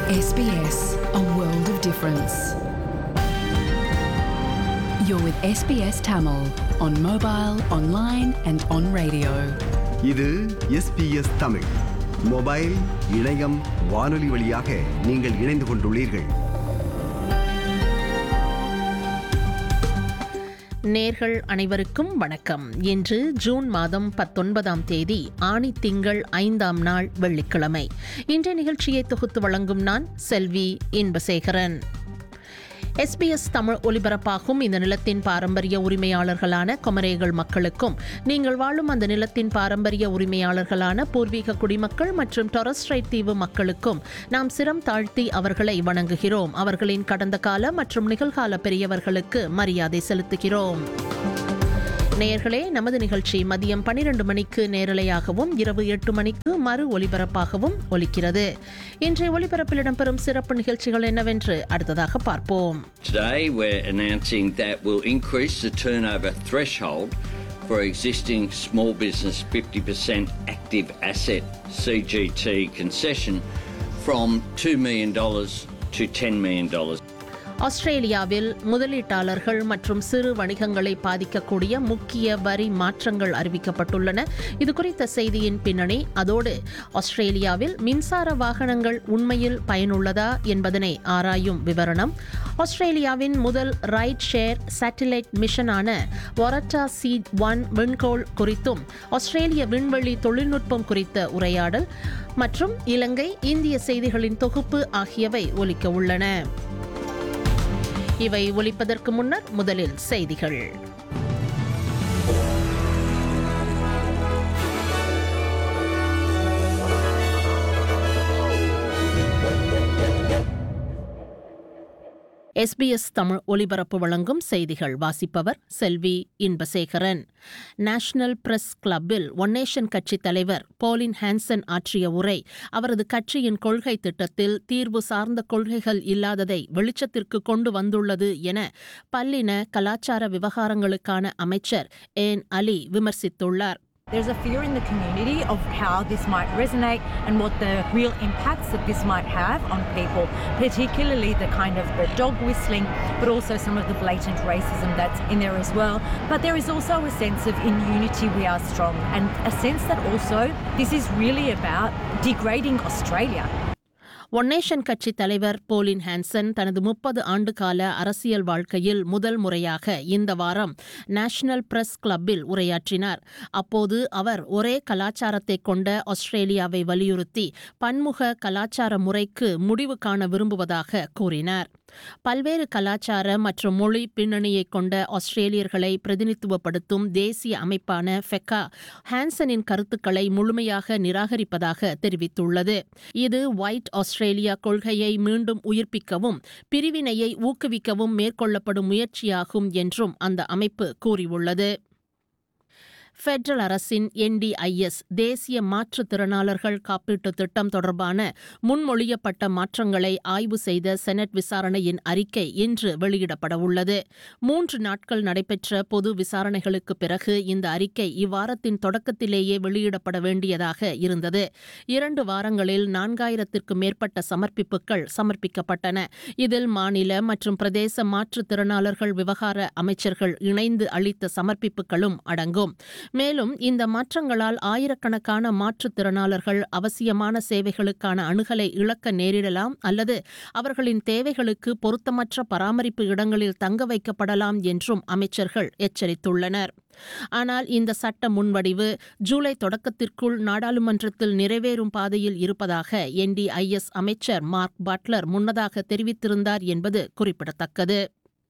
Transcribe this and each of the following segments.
SBS, a world of difference. You're with SBS Tamil on mobile, online, and on radio. இது SBS Tamil mobile இணையம் வானொலி வழியாக நீங்கள் இணைந்து கொண்டுள்ளீர்கள் நேர்கள் அனைவருக்கும் வணக்கம் இன்று ஜூன் மாதம் பத்தொன்பதாம் தேதி ஆணி திங்கள் ஐந்தாம் நாள் வெள்ளிக்கிழமை இன்றைய நிகழ்ச்சியை தொகுத்து வழங்கும் நான் செல்வி இன்பசேகரன் எஸ்பிஎஸ் தமிழ் ஒலிபரப்பாகும் இந்த நிலத்தின் பாரம்பரிய உரிமையாளர்களான கொமரேகள் மக்களுக்கும் நீங்கள் வாழும் அந்த நிலத்தின் பாரம்பரிய உரிமையாளர்களான பூர்வீக குடிமக்கள் மற்றும் டொரஸ்ட்ரைட் தீவு மக்களுக்கும் நாம் சிரம் தாழ்த்தி அவர்களை வணங்குகிறோம் அவர்களின் கடந்த கால மற்றும் நிகழ்கால பெரியவர்களுக்கு மரியாதை செலுத்துகிறோம் நேயர்களே நமது நிகழ்ச்சி மதியம் பன்னிரண்டு மணிக்கு நேரலையாகவும் இரவு எட்டு மணிக்கு மறு ஒலிபரப்பாகவும் ஒலிக்கிறது இன்றைய ஒலிபரப்பில் இடம்பெறும் சிறப்பு நிகழ்ச்சிகள் என்னவென்று அடுத்ததாக பார்ப்போம் Today, we're announcing that we'll increase the turnover threshold for existing small business 50% active asset CGT concession from $2 million to $10 million. ஆஸ்திரேலியாவில் முதலீட்டாளர்கள் மற்றும் சிறு வணிகங்களை பாதிக்கக்கூடிய முக்கிய வரி மாற்றங்கள் அறிவிக்கப்பட்டுள்ளன இது குறித்த செய்தியின் பின்னணி அதோடு ஆஸ்திரேலியாவில் மின்சார வாகனங்கள் உண்மையில் பயனுள்ளதா என்பதனை ஆராயும் விவரணம் ஆஸ்திரேலியாவின் முதல் ரைட் ஷேர் சேட்டிலைட் மிஷனான ஒரட்டா சி ஒன் விண்கோள் குறித்தும் ஆஸ்திரேலிய விண்வெளி தொழில்நுட்பம் குறித்த உரையாடல் மற்றும் இலங்கை இந்திய செய்திகளின் தொகுப்பு ஆகியவை ஒலிக்க உள்ளன இவை ஒலிப்பதற்கு முன்னர் முதலில் செய்திகள் எஸ்பிஎஸ் தமிழ் ஒலிபரப்பு வழங்கும் செய்திகள் வாசிப்பவர் செல்வி இன்பசேகரன் நேஷனல் பிரஸ் கிளப்பில் ஒன் நேஷன் கட்சித் தலைவர் போலின் ஹான்சன் ஆற்றிய உரை அவரது கட்சியின் கொள்கை திட்டத்தில் தீர்வு சார்ந்த கொள்கைகள் இல்லாததை வெளிச்சத்திற்கு கொண்டு வந்துள்ளது என பல்லின கலாச்சார விவகாரங்களுக்கான அமைச்சர் ஏன் அலி விமர்சித்துள்ளார் There's a fear in the community of how this might resonate and what the real impacts that this might have on people, particularly the kind of the dog whistling, but also some of the blatant racism that's in there as well. But there is also a sense of in unity we are strong and a sense that also this is really about degrading Australia. One nation கட்சி தலைவர் போலின் Hanson தனது முப்பது ஆண்டு கால அரசியல் வாழ்க்கையில் முதல் முறையாக இந்த வாரம் நேஷனல் பிரஸ் கிளப்பில் உரையாற்றினார் அப்போது அவர் ஒரே கலாச்சாரத்தை கொண்ட ஆஸ்திரேலியாவை வலியுறுத்தி பன்முக கலாச்சார முறைக்கு முடிவு காண விரும்புவதாக கூறினார் பல்வேறு கலாச்சார மற்றும் மொழி பின்னணியை கொண்ட ஆஸ்திரேலியர்களை பிரதிநிதித்துவப்படுத்தும் தேசிய அமைப்பான ஃபெக்கா ஹான்சனின் கருத்துக்களை முழுமையாக நிராகரிப்பதாக தெரிவித்துள்ளது இது ஒயிட் ஆஸ்திரேலியா கொள்கையை மீண்டும் உயிர்ப்பிக்கவும் பிரிவினையை ஊக்குவிக்கவும் மேற்கொள்ளப்படும் முயற்சியாகும் என்றும் அந்த அமைப்பு கூறியுள்ளது ஃபெடரல் அரசின் என்டிஐஎஸ் தேசிய மாற்றுத்திறனாளர்கள் காப்பீட்டுத் திட்டம் தொடர்பான முன்மொழியப்பட்ட மாற்றங்களை ஆய்வு செய்த செனட் விசாரணையின் அறிக்கை இன்று வெளியிடப்பட உள்ளது மூன்று நாட்கள் நடைபெற்ற பொது விசாரணைகளுக்கு பிறகு இந்த அறிக்கை இவ்வாரத்தின் தொடக்கத்திலேயே வெளியிடப்பட வேண்டியதாக இருந்தது இரண்டு வாரங்களில் நான்காயிரத்திற்கு மேற்பட்ட சமர்ப்பிப்புகள் சமர்ப்பிக்கப்பட்டன இதில் மாநில மற்றும் பிரதேச மாற்றுத்திறனாளர்கள் விவகார அமைச்சர்கள் இணைந்து அளித்த சமர்ப்பிப்புகளும் அடங்கும் மேலும் இந்த மாற்றங்களால் ஆயிரக்கணக்கான மாற்றுத்திறனாளர்கள் அவசியமான சேவைகளுக்கான அணுகலை இழக்க நேரிடலாம் அல்லது அவர்களின் தேவைகளுக்கு பொருத்தமற்ற பராமரிப்பு இடங்களில் தங்க வைக்கப்படலாம் என்றும் அமைச்சர்கள் எச்சரித்துள்ளனர் ஆனால் இந்த சட்ட முன்வடிவு ஜூலை தொடக்கத்திற்குள் நாடாளுமன்றத்தில் நிறைவேறும் பாதையில் இருப்பதாக என்டிஐஎஸ் அமைச்சர் மார்க் பட்லர் முன்னதாக தெரிவித்திருந்தார் என்பது குறிப்பிடத்தக்கது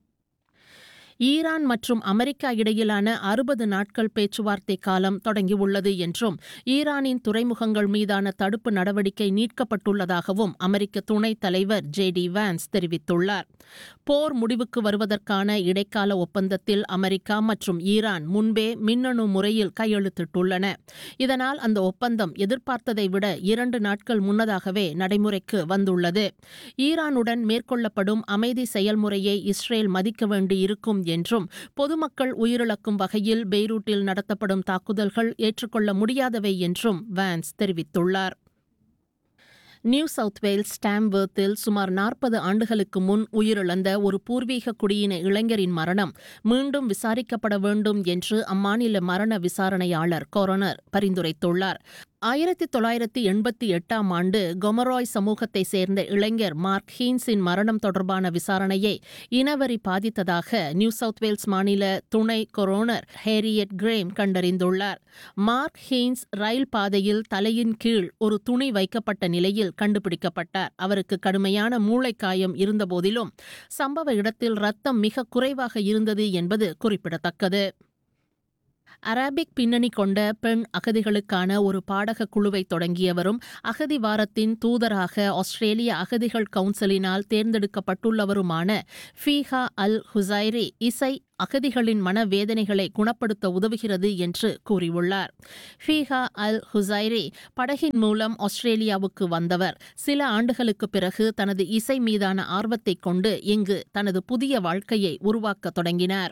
ஈரான் மற்றும் அமெரிக்கா இடையிலான அறுபது நாட்கள் பேச்சுவார்த்தை காலம் தொடங்கியுள்ளது என்றும் ஈரானின் துறைமுகங்கள் மீதான தடுப்பு நடவடிக்கை நீட்கப்பட்டுள்ளதாகவும் அமெரிக்க துணைத் தலைவர் ஜே டி வான்ஸ் தெரிவித்துள்ளார் போர் முடிவுக்கு வருவதற்கான இடைக்கால ஒப்பந்தத்தில் அமெரிக்கா மற்றும் ஈரான் முன்பே மின்னணு முறையில் கையெழுத்திட்டுள்ளன இதனால் அந்த ஒப்பந்தம் எதிர்பார்த்ததை விட இரண்டு நாட்கள் முன்னதாகவே நடைமுறைக்கு வந்துள்ளது ஈரானுடன் மேற்கொள்ளப்படும் அமைதி செயல்முறையை இஸ்ரேல் மதிக்க வேண்டியிருக்கும் என்றும் பொதுமக்கள் உயிரிழக்கும் வகையில் பெய்ரூட்டில் நடத்தப்படும் தாக்குதல்கள் ஏற்றுக்கொள்ள முடியாதவை என்றும் வான்ஸ் தெரிவித்துள்ளார் நியூ சவுத் வேல்ஸ் ஸ்டாம்வர்த்தில் சுமார் நாற்பது ஆண்டுகளுக்கு முன் உயிரிழந்த ஒரு பூர்வீக குடியின இளைஞரின் மரணம் மீண்டும் விசாரிக்கப்பட வேண்டும் என்று அம்மாநில மரண விசாரணையாளர் கொரோனர் பரிந்துரைத்துள்ளார் ஆயிரத்தி தொள்ளாயிரத்தி எண்பத்தி எட்டாம் ஆண்டு கொமராய் சமூகத்தை சேர்ந்த இளைஞர் மார்க் ஹீன்ஸின் மரணம் தொடர்பான விசாரணையை இனவரி பாதித்ததாக நியூ சவுத் வேல்ஸ் மாநில துணை கொரோனர் ஹேரியட் கிரேம் கண்டறிந்துள்ளார் மார்க் ஹீன்ஸ் ரயில் பாதையில் தலையின் கீழ் ஒரு துணி வைக்கப்பட்ட நிலையில் கண்டுபிடிக்கப்பட்டார் அவருக்கு கடுமையான மூளைக்காயம் இருந்தபோதிலும் சம்பவ இடத்தில் ரத்தம் மிக குறைவாக இருந்தது என்பது குறிப்பிடத்தக்கது அராபிக் பின்னணி கொண்ட பெண் அகதிகளுக்கான ஒரு பாடக குழுவை தொடங்கியவரும் அகதி வாரத்தின் தூதராக ஆஸ்திரேலிய அகதிகள் கவுன்சிலினால் தேர்ந்தெடுக்கப்பட்டுள்ளவருமான ஃபீஹா அல் ஹுசைரி இசை அகதிகளின் மனவேதனைகளை குணப்படுத்த உதவுகிறது என்று கூறியுள்ளார் ஃபீஹா அல் ஹுசைரி படகின் மூலம் ஆஸ்திரேலியாவுக்கு வந்தவர் சில ஆண்டுகளுக்கு பிறகு தனது இசை மீதான ஆர்வத்தைக் கொண்டு இங்கு தனது புதிய வாழ்க்கையை உருவாக்கத் தொடங்கினார்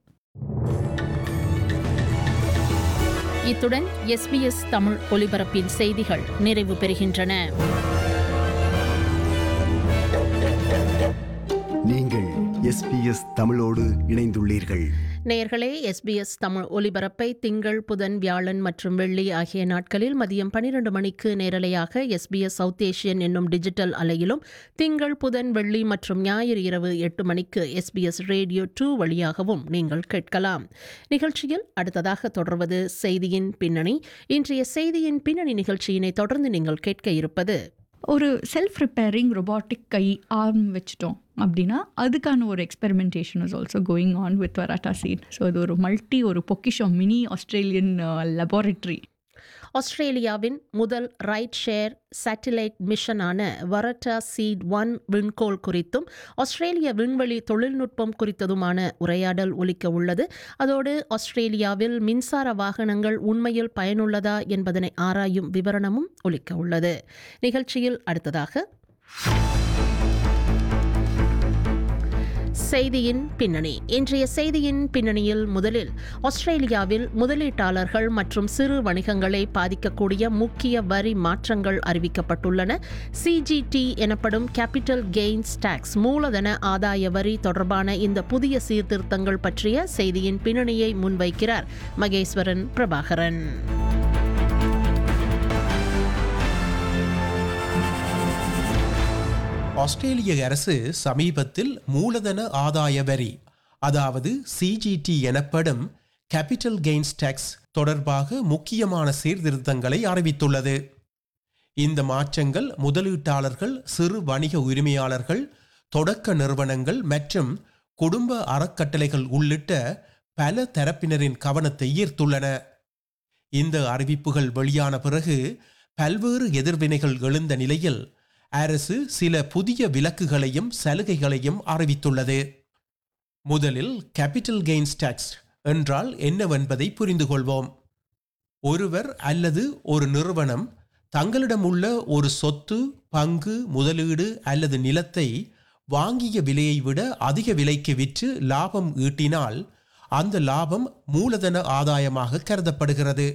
இத்துடன் எஸ்பிஎஸ் தமிழ் ஒலிபரப்பின் செய்திகள் நிறைவு பெறுகின்றன நீங்கள் எஸ்பிஎஸ் தமிழோடு இணைந்துள்ளீர்கள் நேயர்களே எஸ்பிஎஸ் தமிழ் ஒலிபரப்பை திங்கள் புதன் வியாழன் மற்றும் வெள்ளி ஆகிய நாட்களில் மதியம் பனிரெண்டு மணிக்கு நேரலையாக எஸ்பிஎஸ் சவுத் ஏஷியன் என்னும் டிஜிட்டல் அலையிலும் திங்கள் புதன் வெள்ளி மற்றும் ஞாயிறு இரவு எட்டு மணிக்கு எஸ்பிஎஸ் ரேடியோ டூ வழியாகவும் நீங்கள் கேட்கலாம் நிகழ்ச்சியில் அடுத்ததாக தொடர்வது செய்தியின் பின்னணி இன்றைய செய்தியின் பின்னணி நிகழ்ச்சியினை தொடர்ந்து நீங்கள் கேட்க இருப்பது ஒரு செல்ஃப் ரிப்பேரிங் ரொபாட்டிக் கை ஆர்ம் வச்சிட்டோம் அப்படின்னா அதுக்கான ஒரு experimentation is also going on with Waratah seed so அது ஒரு மல்டி ஒரு பொக்கிஷம் மினி ஆஸ்திரேலியன் லெபார்டரி ஆஸ்திரேலியாவின் முதல் ரைட் ஷேர் சேட்டிலைட் மிஷனான வரட்டா சீட் ஒன் விண்கோள் குறித்தும் ஆஸ்திரேலிய விண்வெளி தொழில்நுட்பம் குறித்ததுமான உரையாடல் ஒலிக்க உள்ளது அதோடு ஆஸ்திரேலியாவில் மின்சார வாகனங்கள் உண்மையில் பயனுள்ளதா என்பதனை ஆராயும் விவரணமும் ஒலிக்க உள்ளது நிகழ்ச்சியில் அடுத்ததாக செய்தியின் பின்னணி இன்றைய செய்தியின் பின்னணியில் முதலில் ஆஸ்திரேலியாவில் முதலீட்டாளர்கள் மற்றும் சிறு வணிகங்களை பாதிக்கக்கூடிய முக்கிய வரி மாற்றங்கள் அறிவிக்கப்பட்டுள்ளன சிஜிடி எனப்படும் கேபிட்டல் கெய்ன்ஸ் டாக்ஸ் மூலதன ஆதாய வரி தொடர்பான இந்த புதிய சீர்திருத்தங்கள் பற்றிய செய்தியின் பின்னணியை முன்வைக்கிறார் மகேஸ்வரன் பிரபாகரன் ஆஸ்திரேலிய அரசு சமீபத்தில் மூலதன ஆதாய வரி அதாவது சிஜிடி எனப்படும் கேபிட்டல் கெய்ன்ஸ் டாக்ஸ் தொடர்பாக முக்கியமான சீர்திருத்தங்களை அறிவித்துள்ளது இந்த மாற்றங்கள் முதலீட்டாளர்கள் சிறு வணிக உரிமையாளர்கள் தொடக்க நிறுவனங்கள் மற்றும் குடும்ப அறக்கட்டளைகள் உள்ளிட்ட பல தரப்பினரின் கவனத்தை ஈர்த்துள்ளன இந்த அறிவிப்புகள் வெளியான பிறகு பல்வேறு எதிர்வினைகள் எழுந்த நிலையில் அரசு சில புதிய விலக்குகளையும் சலுகைகளையும் அறிவித்துள்ளது முதலில் கேபிட்டல் கெய்ன்ஸ் டாக்ஸ் என்றால் என்னவென்பதை புரிந்து கொள்வோம் ஒருவர் அல்லது ஒரு நிறுவனம் தங்களிடம் உள்ள ஒரு சொத்து பங்கு முதலீடு அல்லது நிலத்தை வாங்கிய விலையை விட அதிக விலைக்கு விற்று லாபம் ஈட்டினால் அந்த லாபம் மூலதன ஆதாயமாக கருதப்படுகிறது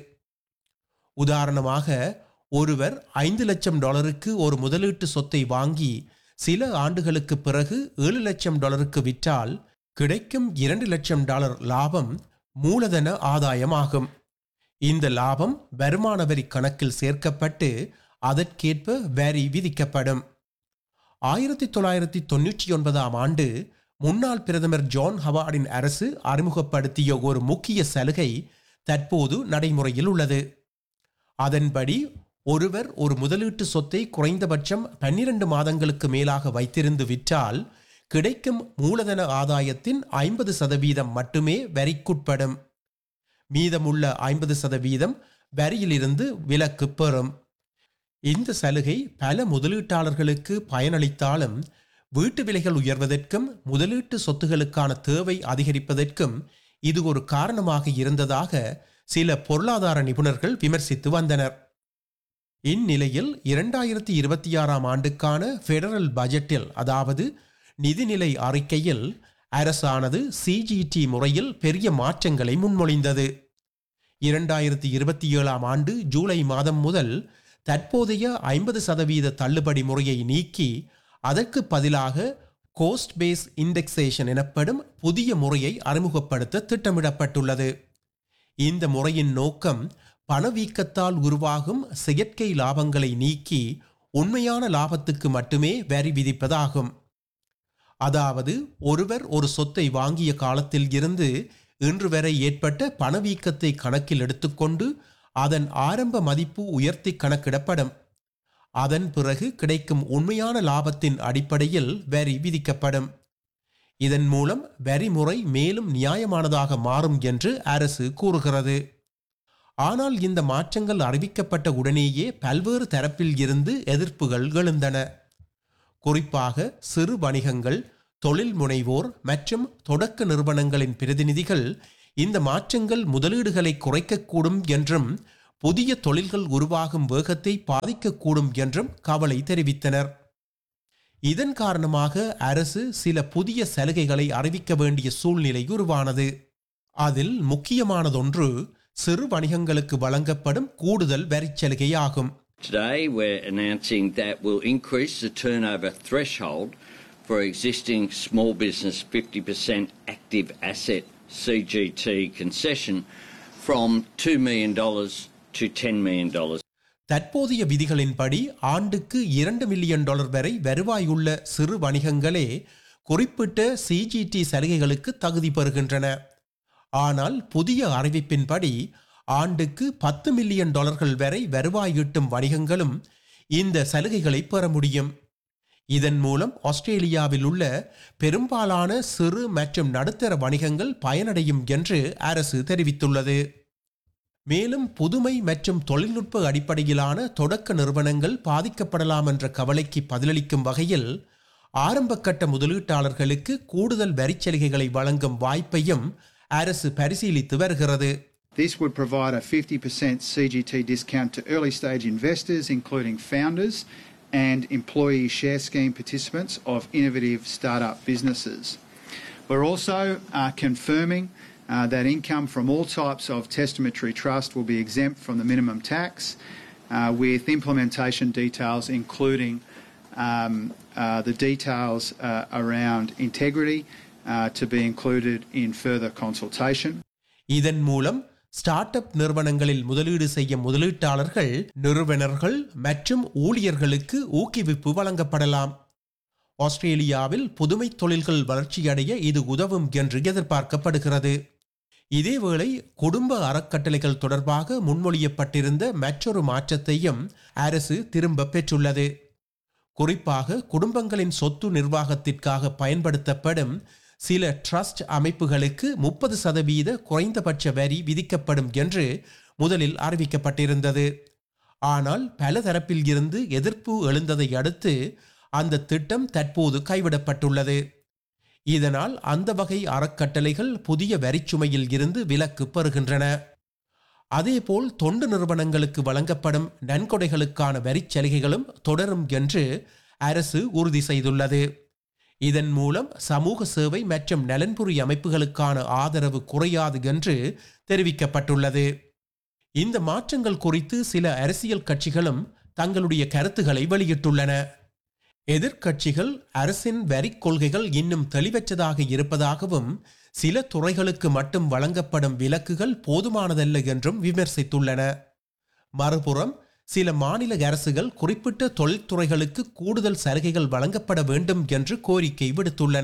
உதாரணமாக ஒருவர் ஐந்து லட்சம் டாலருக்கு ஒரு முதலீட்டு சொத்தை வாங்கி சில ஆண்டுகளுக்கு பிறகு ஏழு லட்சம் டாலருக்கு விற்றால் கிடைக்கும் இரண்டு லட்சம் டாலர் லாபம் மூலதன ஆதாயமாகும் இந்த லாபம் வருமான வரி கணக்கில் சேர்க்கப்பட்டு அதற்கேற்ப வரி விதிக்கப்படும் ஆயிரத்தி தொள்ளாயிரத்தி தொண்ணூற்றி ஒன்பதாம் ஆண்டு முன்னாள் பிரதமர் ஜான் ஹவார்டின் அரசு அறிமுகப்படுத்திய ஒரு முக்கிய சலுகை தற்போது நடைமுறையில் உள்ளது அதன்படி ஒருவர் ஒரு முதலீட்டு சொத்தை குறைந்தபட்சம் பன்னிரண்டு மாதங்களுக்கு மேலாக வைத்திருந்து விற்றால் கிடைக்கும் மூலதன ஆதாயத்தின் ஐம்பது சதவீதம் மட்டுமே வரிக்குட்படும் மீதமுள்ள ஐம்பது சதவீதம் வரியிலிருந்து விலக்கு பெறும் இந்த சலுகை பல முதலீட்டாளர்களுக்கு பயனளித்தாலும் வீட்டு விலைகள் உயர்வதற்கும் முதலீட்டு சொத்துகளுக்கான தேவை அதிகரிப்பதற்கும் இது ஒரு காரணமாக இருந்ததாக சில பொருளாதார நிபுணர்கள் விமர்சித்து வந்தனர் இந்நிலையில் இரண்டாயிரத்தி இருபத்தி ஆறாம் ஆண்டுக்கான ஃபெடரல் பட்ஜெட்டில் அதாவது நிதிநிலை அறிக்கையில் அரசானது சிஜிடி முறையில் பெரிய மாற்றங்களை முன்மொழிந்தது இரண்டாயிரத்தி இருபத்தி ஏழாம் ஆண்டு ஜூலை மாதம் முதல் தற்போதைய ஐம்பது சதவீத தள்ளுபடி முறையை நீக்கி அதற்கு பதிலாக கோஸ்ட் பேஸ் இண்டெக்ஸேஷன் எனப்படும் புதிய முறையை அறிமுகப்படுத்த திட்டமிடப்பட்டுள்ளது இந்த முறையின் நோக்கம் பணவீக்கத்தால் உருவாகும் செயற்கை லாபங்களை நீக்கி உண்மையான லாபத்துக்கு மட்டுமே வரி விதிப்பதாகும் அதாவது ஒருவர் ஒரு சொத்தை வாங்கிய காலத்தில் இருந்து இன்று வரை ஏற்பட்ட பணவீக்கத்தை கணக்கில் எடுத்துக்கொண்டு அதன் ஆரம்ப மதிப்பு உயர்த்தி கணக்கிடப்படும் அதன் பிறகு கிடைக்கும் உண்மையான லாபத்தின் அடிப்படையில் வரி விதிக்கப்படும் இதன் மூலம் வரி முறை மேலும் நியாயமானதாக மாறும் என்று அரசு கூறுகிறது ஆனால் இந்த மாற்றங்கள் அறிவிக்கப்பட்ட உடனேயே பல்வேறு தரப்பில் இருந்து எதிர்ப்புகள் எழுந்தன குறிப்பாக சிறு வணிகங்கள் தொழில் முனைவோர் மற்றும் தொடக்க நிறுவனங்களின் பிரதிநிதிகள் இந்த மாற்றங்கள் முதலீடுகளை குறைக்கக்கூடும் என்றும் புதிய தொழில்கள் உருவாகும் வேகத்தை பாதிக்கக்கூடும் என்றும் கவலை தெரிவித்தனர் இதன் காரணமாக அரசு சில புதிய சலுகைகளை அறிவிக்க வேண்டிய சூழ்நிலை உருவானது அதில் முக்கியமானதொன்று சிறு வணிகங்களுக்கு வழங்கப்படும் கூடுதல் வரிச் சலுகையாகும் Today, we're announcing that we'll increase the turnover threshold for existing small business 50% active asset CGT concession from $2 million to $10 million. தற்போதைய விதிகளின்படி ஆண்டுக்கு இரண்டு மில்லியன் டாலர் வரை வருவாயுள்ள சிறு வணிகங்களே குறிப்பிட்ட சிஜிடி சலுகைகளுக்கு தகுதி பெறுகின்றன ஆனால் புதிய அறிவிப்பின்படி ஆண்டுக்கு பத்து மில்லியன் டாலர்கள் வரை வருவாய் ஈட்டும் வணிகங்களும் இந்த சலுகைகளை பெற முடியும் இதன் மூலம் ஆஸ்திரேலியாவில் உள்ள பெரும்பாலான சிறு மற்றும் நடுத்தர வணிகங்கள் பயனடையும் என்று அரசு தெரிவித்துள்ளது மேலும் புதுமை மற்றும் தொழில்நுட்ப அடிப்படையிலான தொடக்க நிறுவனங்கள் பாதிக்கப்படலாம் என்ற கவலைக்கு பதிலளிக்கும் வகையில் ஆரம்பக்கட்ட முதலீட்டாளர்களுக்கு கூடுதல் வரிச் சலுகைகளை வழங்கும் வாய்ப்பையும் அரசு பரிசீலித்து வருகிறது This would provide a 50% CGT discount to early stage investors, including founders and employee share scheme participants of innovative startup businesses. We're also uh, confirming uh, that income from all types of testamentary trust will be exempt from the minimum tax, uh, with implementation details including um, uh, the details uh, around integrity uh, to be included in further consultation. இதன் மூலம் start up நிறுவனங்களில் முதலீடு செய்ய முதலீட்டாளர்கள் நிறுவனர்கள் மற்றும் ஊழியர்களுக்கு ஊக்குவிப்பு வழங்கப்படலாம் ஆஸ்திரேலியாவில் புதுமை தொழில்கள் வளர்ச்சியடைய இது உதவும் என்று எதிர்பார்க்கப்படுகிறது இதேவேளை குடும்ப அறக்கட்டளைகள் தொடர்பாக முன்மொழியப்பட்டிருந்த மற்றொரு மாற்றத்தையும் அரசு திரும்ப பெற்றுள்ளது குறிப்பாக குடும்பங்களின் சொத்து நிர்வாகத்திற்காக பயன்படுத்தப்படும் சில ட்ரஸ்ட் அமைப்புகளுக்கு முப்பது சதவீத குறைந்தபட்ச வரி விதிக்கப்படும் என்று முதலில் அறிவிக்கப்பட்டிருந்தது ஆனால் பல தரப்பில் இருந்து எதிர்ப்பு எழுந்ததை அடுத்து அந்த திட்டம் தற்போது கைவிடப்பட்டுள்ளது இதனால் அந்த வகை அறக்கட்டளைகள் புதிய வரிச்சுமையில் இருந்து விலக்கு பெறுகின்றன அதேபோல் தொண்டு நிறுவனங்களுக்கு வழங்கப்படும் நன்கொடைகளுக்கான வரிச் சலுகைகளும் தொடரும் என்று அரசு உறுதி செய்துள்ளது இதன் மூலம் சமூக சேவை மற்றும் நலன்புரி அமைப்புகளுக்கான ஆதரவு குறையாது என்று தெரிவிக்கப்பட்டுள்ளது இந்த மாற்றங்கள் குறித்து சில அரசியல் கட்சிகளும் தங்களுடைய கருத்துக்களை வெளியிட்டுள்ளன எதிர்க்கட்சிகள் அரசின் வரிக் கொள்கைகள் இன்னும் தெளிவற்றதாக இருப்பதாகவும் சில துறைகளுக்கு மட்டும் வழங்கப்படும் விலக்குகள் போதுமானதல்ல என்றும் விமர்சித்துள்ளன மறுபுறம் சில மாநில அரசுகள் குறிப்பிட்ட தொழில்துறைகளுக்கு கூடுதல் சலுகைகள் வழங்கப்பட வேண்டும் என்று கோரிக்கை விடுத்துள்ளன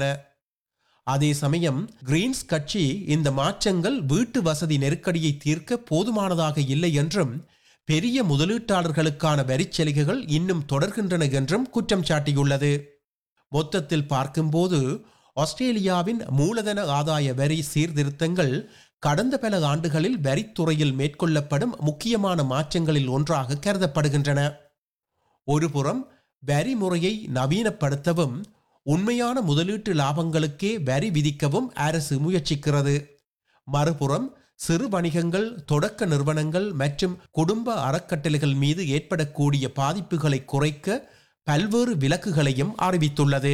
அதே சமயம் கிரீன்ஸ் கட்சி இந்த மாற்றங்கள் வீட்டு வசதி நெருக்கடியை தீர்க்க போதுமானதாக இல்லை என்றும் பெரிய முதலீட்டாளர்களுக்கான வரிச் சலுகைகள் இன்னும் தொடர்கின்றன என்றும் குற்றம் சாட்டியுள்ளது மொத்தத்தில் பார்க்கும்போது ஆஸ்திரேலியாவின் மூலதன ஆதாய வரி சீர்திருத்தங்கள் கடந்த பல ஆண்டுகளில் வரித்துறையில் மேற்கொள்ளப்படும் முக்கியமான மாற்றங்களில் ஒன்றாக கருதப்படுகின்றன ஒருபுறம் வரி முறையை நவீனப்படுத்தவும் உண்மையான முதலீட்டு லாபங்களுக்கே வரி விதிக்கவும் அரசு முயற்சிக்கிறது மறுபுறம் சிறு வணிகங்கள் தொடக்க நிறுவனங்கள் மற்றும் குடும்ப அறக்கட்டளைகள் மீது ஏற்படக்கூடிய பாதிப்புகளை குறைக்க பல்வேறு விலக்குகளையும் அறிவித்துள்ளது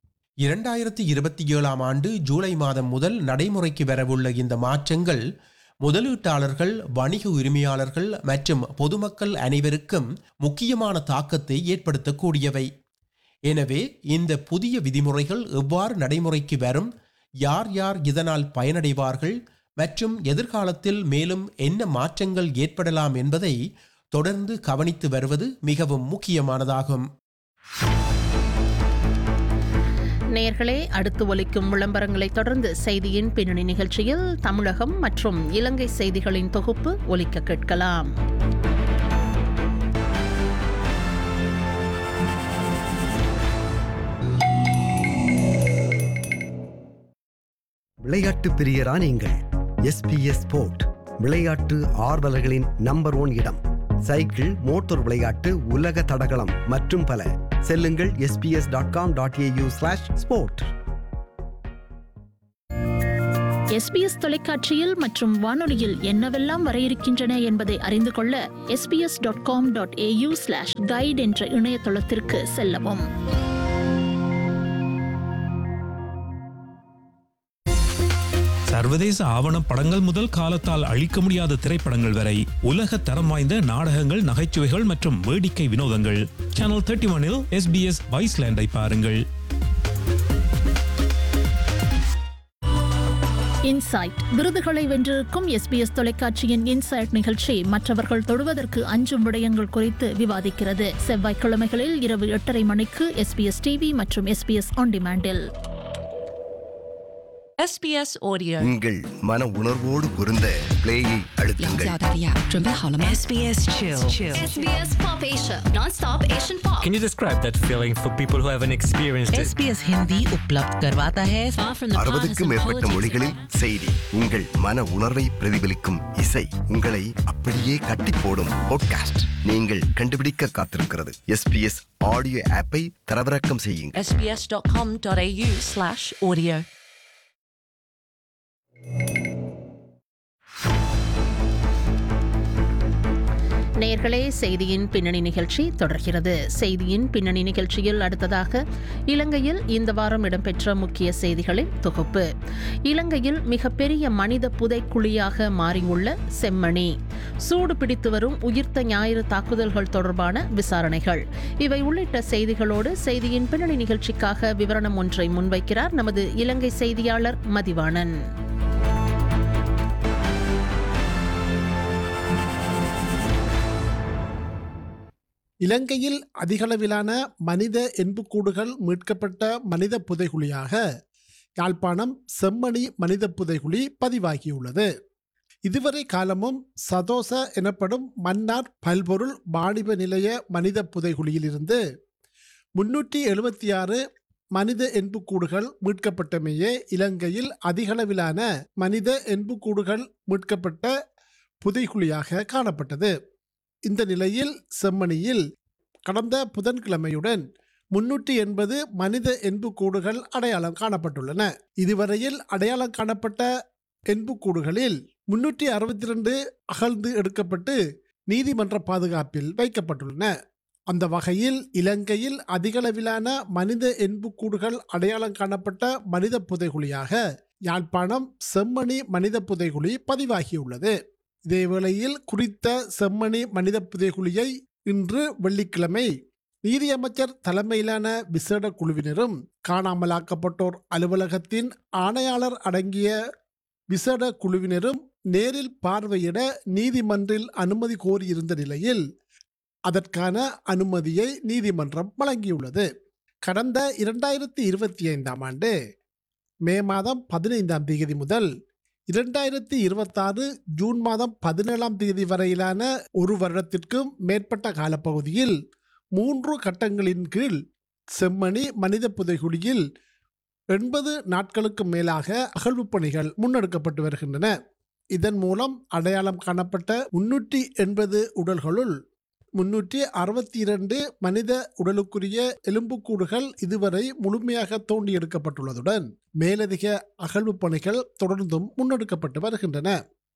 இரண்டாயிரத்தி இருபத்தி ஏழாம் ஆண்டு ஜூலை மாதம் முதல் நடைமுறைக்கு வரவுள்ள இந்த மாற்றங்கள் முதலீட்டாளர்கள் வணிக உரிமையாளர்கள் மற்றும் பொதுமக்கள் அனைவருக்கும் முக்கியமான தாக்கத்தை ஏற்படுத்தக்கூடியவை எனவே இந்த புதிய விதிமுறைகள் எவ்வாறு நடைமுறைக்கு வரும் யார் யார் இதனால் பயனடைவார்கள் மற்றும் எதிர்காலத்தில் மேலும் என்ன மாற்றங்கள் ஏற்படலாம் என்பதை தொடர்ந்து கவனித்து வருவது மிகவும் முக்கியமானதாகும் நேர்களே அடுத்து ஒலிக்கும் விளம்பரங்களை தொடர்ந்து செய்தியின் பின்னணி நிகழ்ச்சியில் தமிழகம் மற்றும் இலங்கை செய்திகளின் தொகுப்பு ஒலிக்க கேட்கலாம் விளையாட்டு பிரியரா நீங்கள் எஸ்பிஎஸ் ஸ்போர்ட் விளையாட்டு ஆர்வலர்களின் நம்பர் ஒன் இடம் சைக்கிள் மோட்டார் விளையாட்டு உலக தடகளம் மற்றும் பல செல்லுங்கள் SBS dot com dot AU slash sport SBS தொலைக்காட்சியில் மற்றும் வானொலியில் என்னவெல்லாம் வர இருக்கின்றன என்பதை அறிந்து கொள்ள SBS dot com dot AU slash guide என்ற இணையதளத்திற்கு செல்லவும் சர்வதேச ஆவண படங்கள் முதல் காலத்தால் அழிக்க முடியாத திரைப்படங்கள் வரை உலக தரம் வாய்ந்த நாடகங்கள் நகைச்சுவைகள் மற்றும் வேடிக்கை வினோதங்கள் சேனல் தேர்ட்டி ஒனில் எஸ்பிஎஸ் வைஸ்லேண்டை பாருங்கள் இன்சைட் விருதுகளை வென்றிருக்கும் எஸ்பிஎஸ் தொலைக்காட்சியின் இன்சைட் நிகழ்ச்சி மற்றவர்கள் தொடுவதற்கு அஞ்சும் விடயங்கள் குறித்து விவாதிக்கிறது செவ்வாய்க்கிழமைகளில் இரவு எட்டரை மணிக்கு எஸ்பிஎஸ் டிவி மற்றும் எஸ்பிஎஸ் ஆன் டிமாண்டில் SBS Audio. உங்கள் மன உணர்வோடு பொருந்த பிளேயை அழுத்துங்கள் SBS Chill. SBS Pop Asia, non-stop Asian pop. Can you describe that feeling for people who haven't experienced it? SBS Hindi उपलब्ध करवाता है Far from the அறுபதுக்கும் மேற்பட்ட மொழிகளில் செய்தி உங்கள் மன உணர்வை பிரதிபலிக்கும் இசை உங்களை அப்படியே கட்டி போடும் பாட்காஸ்ட் நீங்கள் கண்டுபிடிக்க காத்திருக்கிறது எஸ்பிஎஸ் ஆடியோ ஆப்பை தரவிறக்கம் செய்யுங்கள் sbs.com.au slash audio. நேர்களே செய்தியின் பின்னணி நிகழ்ச்சி தொடர்கிறது செய்தியின் பின்னணி நிகழ்ச்சியில் அடுத்ததாக இலங்கையில் இந்த வாரம் இடம்பெற்ற முக்கிய செய்திகளின் தொகுப்பு இலங்கையில் மிகப்பெரிய மனித புதைக்குழியாக மாறியுள்ள செம்மணி சூடு பிடித்து வரும் உயிர்த்த ஞாயிறு தாக்குதல்கள் தொடர்பான விசாரணைகள் இவை உள்ளிட்ட செய்திகளோடு செய்தியின் பின்னணி நிகழ்ச்சிக்காக விவரணம் ஒன்றை முன்வைக்கிறார் நமது இலங்கை செய்தியாளர் மதிவாணன் இலங்கையில் அதிகளவிலான மனித எண்புக்கூடுகள் மீட்கப்பட்ட மனித புதைகுழியாக யாழ்ப்பாணம் செம்மணி மனித புதைகுழி பதிவாகியுள்ளது இதுவரை காலமும் சதோச எனப்படும் மன்னார் பல்பொருள் வாணிப நிலைய மனித புதைகுழியிலிருந்து முன்னூற்றி எழுபத்தி ஆறு மனித எண்புக்கூடுகள் மீட்கப்பட்டமையே இலங்கையில் அதிகளவிலான மனித எண்புக்கூடுகள் மீட்கப்பட்ட புதைகுழியாக காணப்பட்டது இந்த நிலையில் செம்மணியில் கடந்த புதன்கிழமையுடன் முன்னூற்றி எண்பது மனித எண்புக்கூடுகள் அடையாளம் காணப்பட்டுள்ளன இதுவரையில் அடையாளம் காணப்பட்ட எண்புக்கூடுகளில் முன்னூற்றி அறுபத்தி ரெண்டு அகழ்ந்து எடுக்கப்பட்டு நீதிமன்ற பாதுகாப்பில் வைக்கப்பட்டுள்ளன அந்த வகையில் இலங்கையில் அதிகளவிலான மனித எண்புக்கூடுகள் அடையாளம் காணப்பட்ட மனித புதைகுழியாக யாழ்ப்பாணம் செம்மணி மனித புதைகுழி பதிவாகியுள்ளது இதேவேளையில் குறித்த செம்மணி மனித புதைகுழியை இன்று வெள்ளிக்கிழமை நீதியமைச்சர் தலைமையிலான விசேட குழுவினரும் காணாமலாக்கப்பட்டோர் அலுவலகத்தின் ஆணையாளர் அடங்கிய விசேட குழுவினரும் நேரில் பார்வையிட நீதிமன்றில் அனுமதி கோரியிருந்த நிலையில் அதற்கான அனுமதியை நீதிமன்றம் வழங்கியுள்ளது கடந்த இரண்டாயிரத்தி இருபத்தி ஐந்தாம் ஆண்டு மே மாதம் பதினைந்தாம் தேதி முதல் இரண்டாயிரத்தி இருபத்தாறு ஜூன் மாதம் பதினேழாம் தேதி வரையிலான ஒரு வருடத்திற்கும் மேற்பட்ட காலப்பகுதியில் மூன்று கட்டங்களின் கீழ் செம்மணி மனித புதைகுழியில் எண்பது நாட்களுக்கு மேலாக அகழ்வுப் பணிகள் முன்னெடுக்கப்பட்டு வருகின்றன இதன் மூலம் அடையாளம் காணப்பட்ட முன்னூற்றி எண்பது உடல்களுள் முன்னூற்றி அறுபத்தி இரண்டு மனித உடலுக்குரிய எலும்புக்கூடுகள் இதுவரை முழுமையாக தோண்டி எடுக்கப்பட்டுள்ளதுடன் மேலதிக அகழ்வுப் பணிகள் தொடர்ந்தும் முன்னெடுக்கப்பட்டு வருகின்றன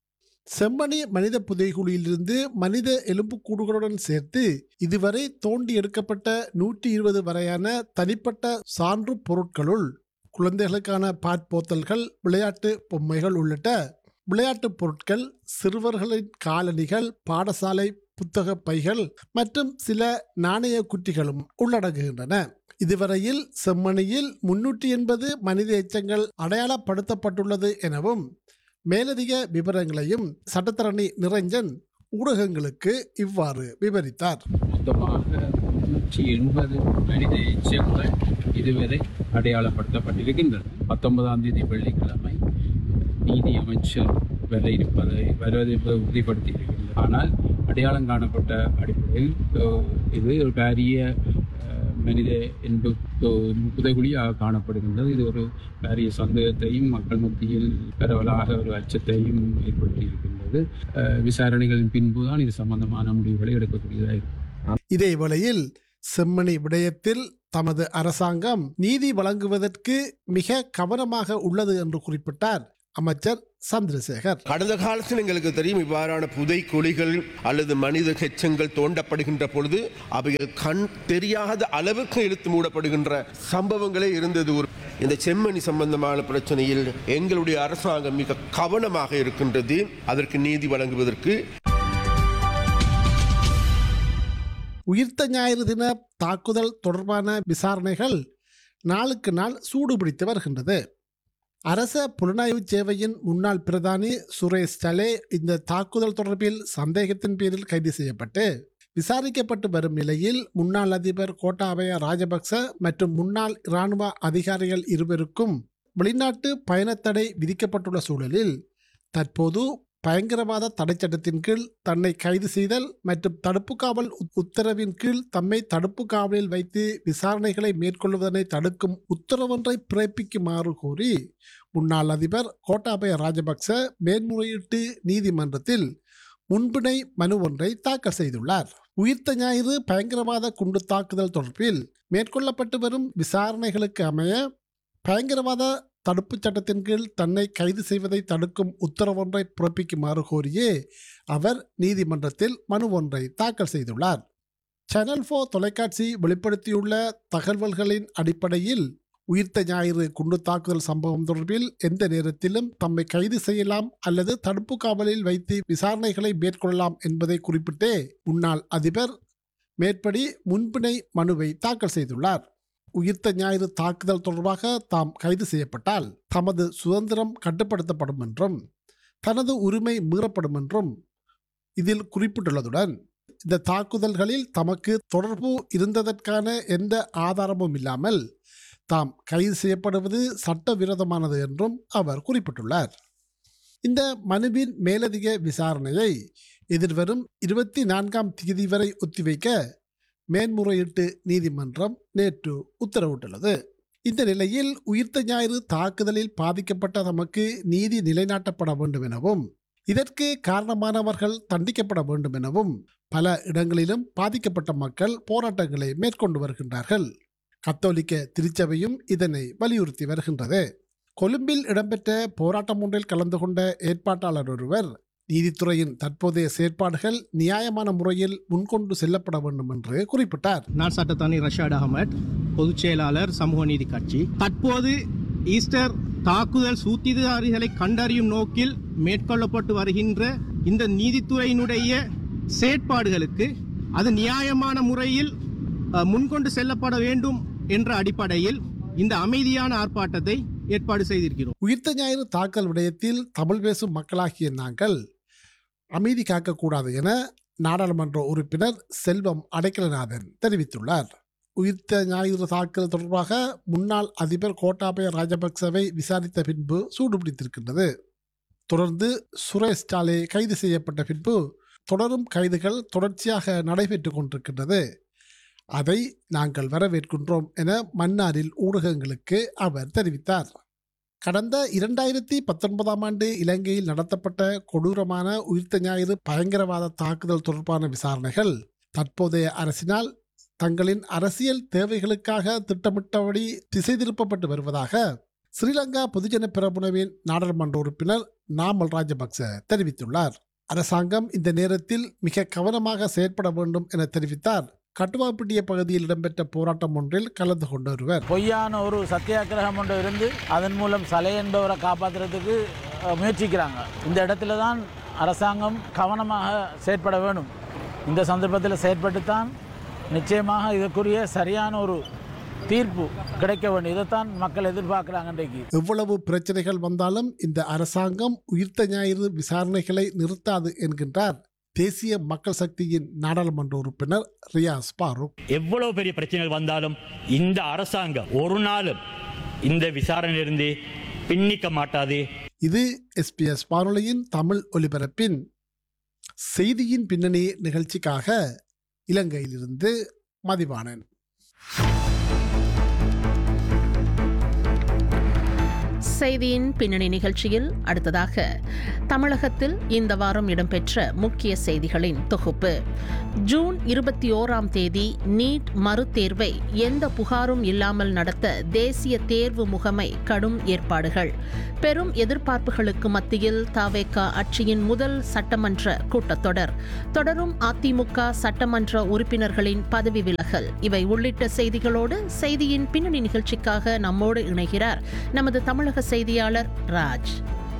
செம்மணி மனித புதைகுழியிலிருந்து மனித எலும்புக்கூடுகளுடன் சேர்த்து இதுவரை தோண்டி எடுக்கப்பட்ட நூற்றி இருபது வரையான தனிப்பட்ட சான்று பொருட்களுள் குழந்தைகளுக்கான பாட் போத்தல்கள் விளையாட்டு பொம்மைகள் உள்ளிட்ட விளையாட்டுப் பொருட்கள் சிறுவர்களின் காலணிகள் பாடசாலை புத்தக பைகள் மற்றும் சில நாணய குட்டிகளும் உள்ளடங்குகின்றன இதுவரையில் செம்மணியில் முன்னூற்றி எண்பது மனித எச்சங்கள் அடையாளப்படுத்தப்பட்டுள்ளது எனவும் மேலதிக விவரங்களையும் சட்டத்தரணி நிரஞ்சன் ஊடகங்களுக்கு இவ்வாறு விவரித்தார் மொத்தமாக நூற்றி எண்பது மனித எச்சங்கள் இதுவரை அடையாளப்படுத்தப்பட்டிருக்கின்றன பத்தொன்பதாம் தேதி வெள்ளிக்கிழமை நீதி அமைச்சர் வர இருப்பதை வருவதை உறுதிப்படுத்தியிருக்கின்றது ஆனால் அடையாளம் காணப்பட்ட அடிப்படையில் அஹ், இது ஒரு பாரிய அஹ், மனித என்பு புதைகுழியாக காணப்படுகின்றது இது ஒரு பாரிய சந்தேகத்தையும் மக்கள் மத்தியில் பரவலாக ஒரு அச்சத்தையும் ஏற்படுத்தியிருக்கின்றது அஹ், விசாரணைகளின் பின்புதான் இது சம்பந்தமான முடிவுகளை எடுக்கக்கூடியதாக இருக்கும் இதே வேளையில் செம்மணி விடயத்தில் தமது அரசாங்கம் நீதி வழங்குவதற்கு மிக கவனமாக உள்ளது என்று குறிப்பிட்டார் அமைச்சர் சந்திரசேகர் கடந்த காலத்தில் எங்களுக்கு தெரியும் இவ்வாறான புதை குழிகள் அல்லது மனித எச்சங்கள் தோண்டப்படுகின்ற பொழுது அவைகள் கண் தெரியாத அளவுக்கு இழுத்து மூடப்படுகின்ற சம்பவங்களே இருந்தது ஒரு இந்த செம்மணி சம்பந்தமான பிரச்சனையில் எங்களுடைய அரசாங்கம் மிக கவனமாக இருக்கின்றது அதற்கு நீதி வழங்குவதற்கு உயிர்த்த ஞாயிறு தின தாக்குதல் தொடர்பான விசாரணைகள் நாளுக்கு நாள் சூடுபிடித்து வருகின்றது அரச புலனாய்வு சேவையின் முன்னாள் பிரதானி சுரேஷ் சலே இந்த தாக்குதல் தொடர்பில் சந்தேகத்தின் பேரில் கைது செய்யப்பட்டு விசாரிக்கப்பட்டு வரும் நிலையில் முன்னாள் அதிபர் கோட்டாபய ராஜபக்ச மற்றும் முன்னாள் இராணுவ அதிகாரிகள் இருவருக்கும் வெளிநாட்டு பயணத்தடை விதிக்கப்பட்டுள்ள சூழலில் தற்போது பயங்கரவாத தடை சட்டத்தின் கீழ் தன்னை கைது செய்தல் மற்றும் தடுப்பு காவல் உத்- உத்தரவின் கீழ் தம்மை தடுப்பு காவலில் வைத்து விசாரணைகளை மேற்கொள்வதனை தடுக்கும் உத்தரவொன்றை பிறப்பிக்குமாறு கோரி முன்னாள் அதிபர் கோட்டாபய ராஜபக்ச மேன்முறையீட்டு நீதிமன்றத்தில் முன்பிணை மனு ஒன்றை தாக்கல் செய்துள்ளார் உயிர்த்த ஞாயிறு பயங்கரவாத குண்டு தாக்குதல் தொடர்பில் மேற்கொள்ளப்பட்டு வரும் விசாரணைகளுக்கு அமைய பயங்கரவாத தடுப்புச் சட்டத்தின் கீழ் தன்னை கைது செய்வதை தடுக்கும் உத்தரவொன்றை பிறப்பிக்குமாறு கோரியே அவர் நீதிமன்றத்தில் மனு ஒன்றை தாக்கல் செய்துள்ளார் சேனல் ஃபோ தொலைக்காட்சி வெளிப்படுத்தியுள்ள தகவல்களின் அடிப்படையில் உயிர்த்த ஞாயிறு குண்டு தாக்குதல் சம்பவம் தொடர்பில் எந்த நேரத்திலும் தம்மை கைது செய்யலாம் அல்லது தடுப்பு காவலில் வைத்து விசாரணைகளை மேற்கொள்ளலாம் என்பதை குறிப்பிட்டே முன்னாள் அதிபர் மேற்படி முன்பிணை மனுவை தாக்கல் செய்துள்ளார் உயிர்த்த ஞாயிறு தாக்குதல் தொடர்பாக தாம் கைது செய்யப்பட்டால் தமது சுதந்திரம் கட்டுப்படுத்தப்படும் என்றும் தனது உரிமை மீறப்படும் என்றும் இதில் குறிப்பிட்டுள்ளதுடன் இந்த தாக்குதல்களில் தமக்கு தொடர்பு இருந்ததற்கான எந்த ஆதாரமும் இல்லாமல் தாம் கைது செய்யப்படுவது சட்டவிரோதமானது என்றும் அவர் குறிப்பிட்டுள்ளார் இந்த மனுவின் மேலதிக விசாரணையை எதிர்வரும் இருபத்தி நான்காம் தேதி வரை ஒத்திவைக்க மேன்முறையீட்டு நீதிமன்றம் நேற்று உத்தரவிட்டுள்ளது இந்த நிலையில் உயிர்த்த ஞாயிறு தாக்குதலில் பாதிக்கப்பட்ட தமக்கு நீதி நிலைநாட்டப்பட வேண்டும் எனவும் இதற்கு காரணமானவர்கள் தண்டிக்கப்பட வேண்டும் எனவும் பல இடங்களிலும் பாதிக்கப்பட்ட மக்கள் போராட்டங்களை மேற்கொண்டு வருகின்றார்கள் கத்தோலிக்க திருச்சபையும் இதனை வலியுறுத்தி வருகின்றது கொழும்பில் இடம்பெற்ற போராட்டம் ஒன்றில் கலந்து கொண்ட ஏற்பாட்டாளர் ஒருவர் நீதித்துறையின் தற்போதைய செயற்பாடுகள் நியாயமான முறையில் முன்கொண்டு செல்லப்பட வேண்டும் என்று குறிப்பிட்டார் நான் சட்டத்தானி ரஷாட் அகமட் பொதுச் செயலாளர் சமூக நீதி கட்சி தற்போது ஈஸ்டர் தாக்குதல் சூத்திதாரிகளை கண்டறியும் நோக்கில் மேற்கொள்ளப்பட்டு வருகின்ற இந்த நீதித்துறையினுடைய செயற்பாடுகளுக்கு அது நியாயமான முறையில் அஹ், முன்கொண்டு செல்லப்பட வேண்டும் என்ற அடிப்படையில் இந்த அமைதியான ஆர்ப்பாட்டத்தை ஏற்பாடு செய்திருக்கிறோம் உயிர்த்த ஞாயிறு தாக்கல் விடயத்தில் தமிழ் பேசும் மக்களாகிய நாங்கள் அமைதி காக்கக்கூடாது என நாடாளுமன்ற உறுப்பினர் செல்வம் அடைக்கலநாதன் தெரிவித்துள்ளார் உயிர்த்த ஞாயிறு தாக்கல் தொடர்பாக முன்னாள் அதிபர் கோட்டாபய ராஜபக்சவை விசாரித்த பின்பு சூடுபிடித்திருக்கின்றது தொடர்ந்து சுரேஷ் சாலே கைது செய்யப்பட்ட பின்பு தொடரும் கைதுகள் தொடர்ச்சியாக நடைபெற்று கொண்டிருக்கின்றது அதை நாங்கள் வரவேற்கின்றோம் என மன்னாரில் ஊடகங்களுக்கு அவர் தெரிவித்தார் கடந்த இரண்டாயிரத்தி பத்தொன்பதாம் ஆண்டு இலங்கையில் நடத்தப்பட்ட கொடூரமான உயிர்த்த ஞாயிறு பயங்கரவாத தாக்குதல் தொடர்பான விசாரணைகள் தற்போதைய அரசினால் தங்களின் அரசியல் தேவைகளுக்காக திட்டமிட்டபடி திசை திருப்பப்பட்டு வருவதாக ஸ்ரீலங்கா பொதுஜன பிரமுனவின் நாடாளுமன்ற உறுப்பினர் நாமல் ராஜபக்ச தெரிவித்துள்ளார் அரசாங்கம் இந்த நேரத்தில் மிக கவனமாக செயற்பட வேண்டும் என தெரிவித்தார் கட்டுவாப்பிட்டிய பகுதியில் இடம்பெற்ற போராட்டம் ஒன்றில் கலந்து கொண்ட ஒருவர் பொய்யான ஒரு சத்தியாகிரகம் ஒன்று இருந்து அதன் மூலம் சலை என்பவரை காப்பாற்றுறதுக்கு அஹ், முயற்சிக்கிறாங்க இந்த இடத்துல தான் அரசாங்கம் கவனமாக செயற்பட வேணும் இந்த சந்தர்ப்பத்தில் செயற்பட்டு தான் நிச்சயமாக இதற்குரிய சரியான ஒரு தீர்ப்பு கிடைக்க வேண்டும் இதைத்தான் மக்கள் எதிர்பார்க்குறாங்க இன்றைக்கு எவ்வளவு பிரச்சனைகள் வந்தாலும் இந்த அரசாங்கம் உயிர்த்த ஞாயிறு விசாரணைகளை நிறுத்தாது என்கின்றார் தேசிய மக்கள் சக்தியின் நாடாளுமன்ற உறுப்பினர் ரியாஸ் பாரூக் எவ்வளவு பெரிய பிரச்சனைகள் வந்தாலும் இந்த அரசாங்கம் ஒரு நாளும் இந்த விசாரணையிலிருந்து பின்னிக்க மாட்டாது இது எஸ்பிஎஸ் வானொலியின் தமிழ் ஒலிபரப்பின் செய்தியின் பின்னணி நிகழ்ச்சிக்காக இலங்கையிலிருந்து மதிவாணன் செய்தியின் பின்னணி நிகழ்ச்சியில் அடுத்ததாக தமிழகத்தில் இந்த வாரம் இடம்பெற்ற முக்கிய செய்திகளின் தொகுப்பு ஜூன் இருபத்தி ஓராம் தேதி நீட் மறுதேர்வை எந்த புகாரும் இல்லாமல் நடத்த தேசிய தேர்வு முகமை கடும் ஏற்பாடுகள் பெரும் எதிர்பார்ப்புகளுக்கு மத்தியில் தாவேகா ஆட்சியின் முதல் சட்டமன்ற கூட்டத்தொடர் தொடரும் அதிமுக சட்டமன்ற உறுப்பினர்களின் பதவி விலகல் இவை உள்ளிட்ட செய்திகளோடு செய்தியின் பின்னணி நிகழ்ச்சிக்காக நம்மோடு இணைகிறார் நமது தமிழக செய்தியாளர் ராஜ்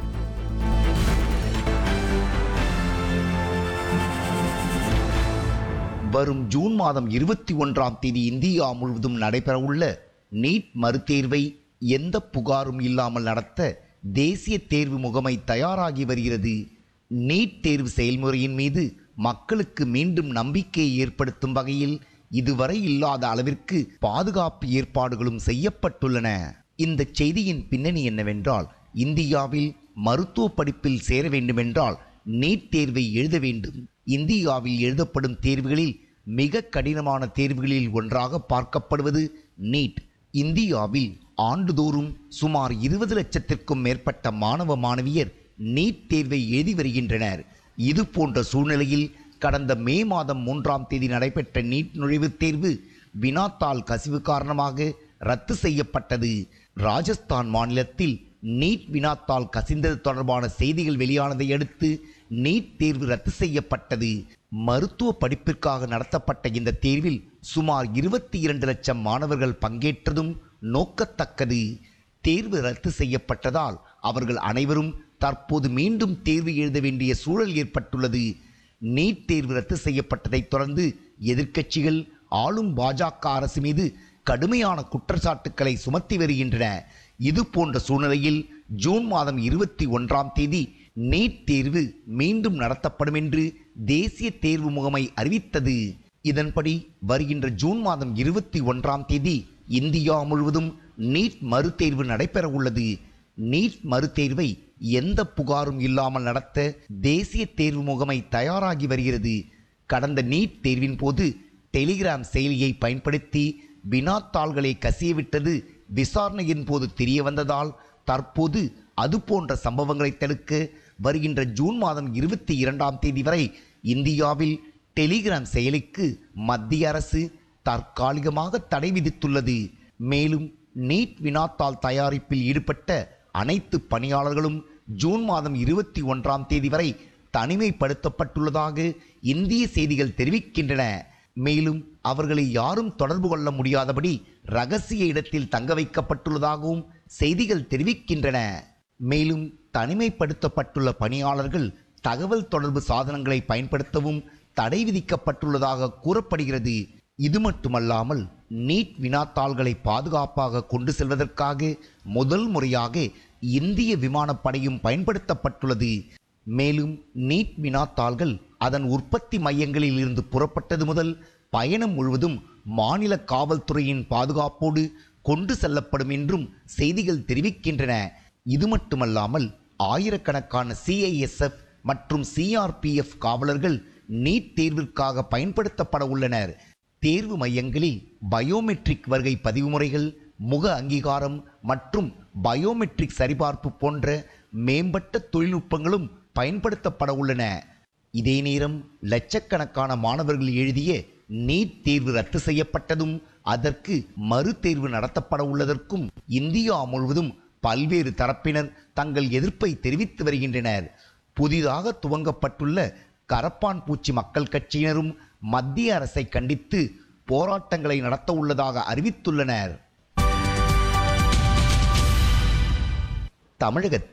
வரும் ஜூன் மாதம் இருபத்தி ஒன்றாம் தேதி இந்தியா முழுவதும் நடைபெறவுள்ள நீட் மறுதேர்வை எந்த புகாரும் இல்லாமல் நடத்த தேசிய தேர்வு முகமை தயாராகி வருகிறது நீட் தேர்வு செயல்முறையின் மீது மக்களுக்கு மீண்டும் நம்பிக்கையை ஏற்படுத்தும் வகையில் இதுவரை இல்லாத அளவிற்கு பாதுகாப்பு ஏற்பாடுகளும் செய்யப்பட்டுள்ளன இந்த செய்தியின் பின்னணி என்னவென்றால் இந்தியாவில் மருத்துவ படிப்பில் சேர வேண்டுமென்றால் நீட் தேர்வை எழுத வேண்டும் இந்தியாவில் எழுதப்படும் தேர்வுகளில் மிக கடினமான தேர்வுகளில் ஒன்றாக பார்க்கப்படுவது நீட் இந்தியாவில் ஆண்டுதோறும் சுமார் இருபது லட்சத்திற்கும் மேற்பட்ட மாணவ மாணவியர் நீட் தேர்வை எழுதி வருகின்றனர் இது போன்ற சூழ்நிலையில் கடந்த மே மாதம் மூன்றாம் தேதி நடைபெற்ற நீட் நுழைவுத் தேர்வு வினாத்தாள் கசிவு காரணமாக ரத்து செய்யப்பட்டது ராஜஸ்தான் மாநிலத்தில் நீட் வினாத்தாள் கசிந்தது தொடர்பான செய்திகள் வெளியானதை அடுத்து நீட் தேர்வு ரத்து செய்யப்பட்டது மருத்துவ படிப்பிற்காக நடத்தப்பட்ட இந்த தேர்வில் சுமார் இருபத்தி இரண்டு லட்சம் மாணவர்கள் பங்கேற்றதும் நோக்கத்தக்கது தேர்வு ரத்து செய்யப்பட்டதால் அவர்கள் அனைவரும் தற்போது மீண்டும் தேர்வு எழுத வேண்டிய சூழல் ஏற்பட்டுள்ளது நீட் தேர்வு ரத்து செய்யப்பட்டதைத் தொடர்ந்து எதிர்க்கட்சிகள் ஆளும் பாஜக அரசு மீது கடுமையான குற்றச்சாட்டுக்களை சுமத்தி வருகின்றன இது போன்ற சூழ்நிலையில் ஜூன் மாதம் இருபத்தி ஒன்றாம் தேதி நீட் தேர்வு மீண்டும் நடத்தப்படும் என்று தேசிய தேர்வு முகமை அறிவித்தது இதன்படி வருகின்ற ஜூன் மாதம் இருபத்தி ஒன்றாம் தேதி இந்தியா முழுவதும் நீட் மறுதேர்வு நடைபெற உள்ளது நீட் மறுதேர்வை எந்த புகாரும் இல்லாமல் நடத்த தேசிய தேர்வு முகமை தயாராகி வருகிறது கடந்த நீட் தேர்வின் போது டெலிகிராம் செயலியை பயன்படுத்தி வினாத்தாள்களை கசியவிட்டது விசாரணையின் போது தெரிய வந்ததால் தற்போது அது போன்ற சம்பவங்களை தடுக்க வருகின்ற ஜூன் மாதம் இருபத்தி இரண்டாம் தேதி வரை இந்தியாவில் டெலிகிராம் செயலிக்கு மத்திய அரசு தற்காலிகமாக தடை விதித்துள்ளது மேலும் நீட் வினாத்தாள் தயாரிப்பில் ஈடுபட்ட அனைத்து பணியாளர்களும் ஜூன் மாதம் இருபத்தி ஒன்றாம் தேதி வரை தனிமைப்படுத்தப்பட்டுள்ளதாக இந்திய செய்திகள் தெரிவிக்கின்றன மேலும் அவர்களை யாரும் தொடர்பு கொள்ள முடியாதபடி ரகசிய இடத்தில் தங்க வைக்கப்பட்டுள்ளதாகவும் செய்திகள் தெரிவிக்கின்றன மேலும் தனிமைப்படுத்தப்பட்டுள்ள பணியாளர்கள் தகவல் தொடர்பு சாதனங்களை பயன்படுத்தவும் தடை விதிக்கப்பட்டுள்ளதாக கூறப்படுகிறது இது மட்டுமல்லாமல் நீட் வினாத்தாள்களை பாதுகாப்பாக கொண்டு செல்வதற்காக முதல் முறையாக இந்திய விமானப்படையும் பயன்படுத்தப்பட்டுள்ளது மேலும் நீட் வினாத்தாள்கள் அதன் உற்பத்தி மையங்களில் இருந்து புறப்பட்டது முதல் பயணம் முழுவதும் மாநில காவல்துறையின் பாதுகாப்போடு கொண்டு செல்லப்படும் என்றும் செய்திகள் தெரிவிக்கின்றன இது மட்டுமல்லாமல் ஆயிரக்கணக்கான சிஐஎஸ்எஃப் மற்றும் சிஆர்பிஎஃப் காவலர்கள் நீட் தேர்விற்காக பயன்படுத்தப்பட உள்ளனர் தேர்வு மையங்களில் பயோமெட்ரிக் வருகை பதிவு முறைகள் முக அங்கீகாரம் மற்றும் பயோமெட்ரிக் சரிபார்ப்பு போன்ற மேம்பட்ட தொழில்நுட்பங்களும் பயன்படுத்தப்பட உள்ளன இதே நேரம் லட்சக்கணக்கான மாணவர்கள் எழுதிய நீட் தேர்வு ரத்து செய்யப்பட்டதும் அதற்கு மறு தேர்வு நடத்தப்பட உள்ளதற்கும் இந்தியா முழுவதும் பல்வேறு தரப்பினர் தங்கள் எதிர்ப்பை தெரிவித்து வருகின்றனர் புதிதாக துவங்கப்பட்டுள்ள கரப்பான் பூச்சி மக்கள் கட்சியினரும் மத்திய அரசை கண்டித்து போராட்டங்களை நடத்த உள்ளதாக அறிவித்துள்ளனர் தமிழகத்தில்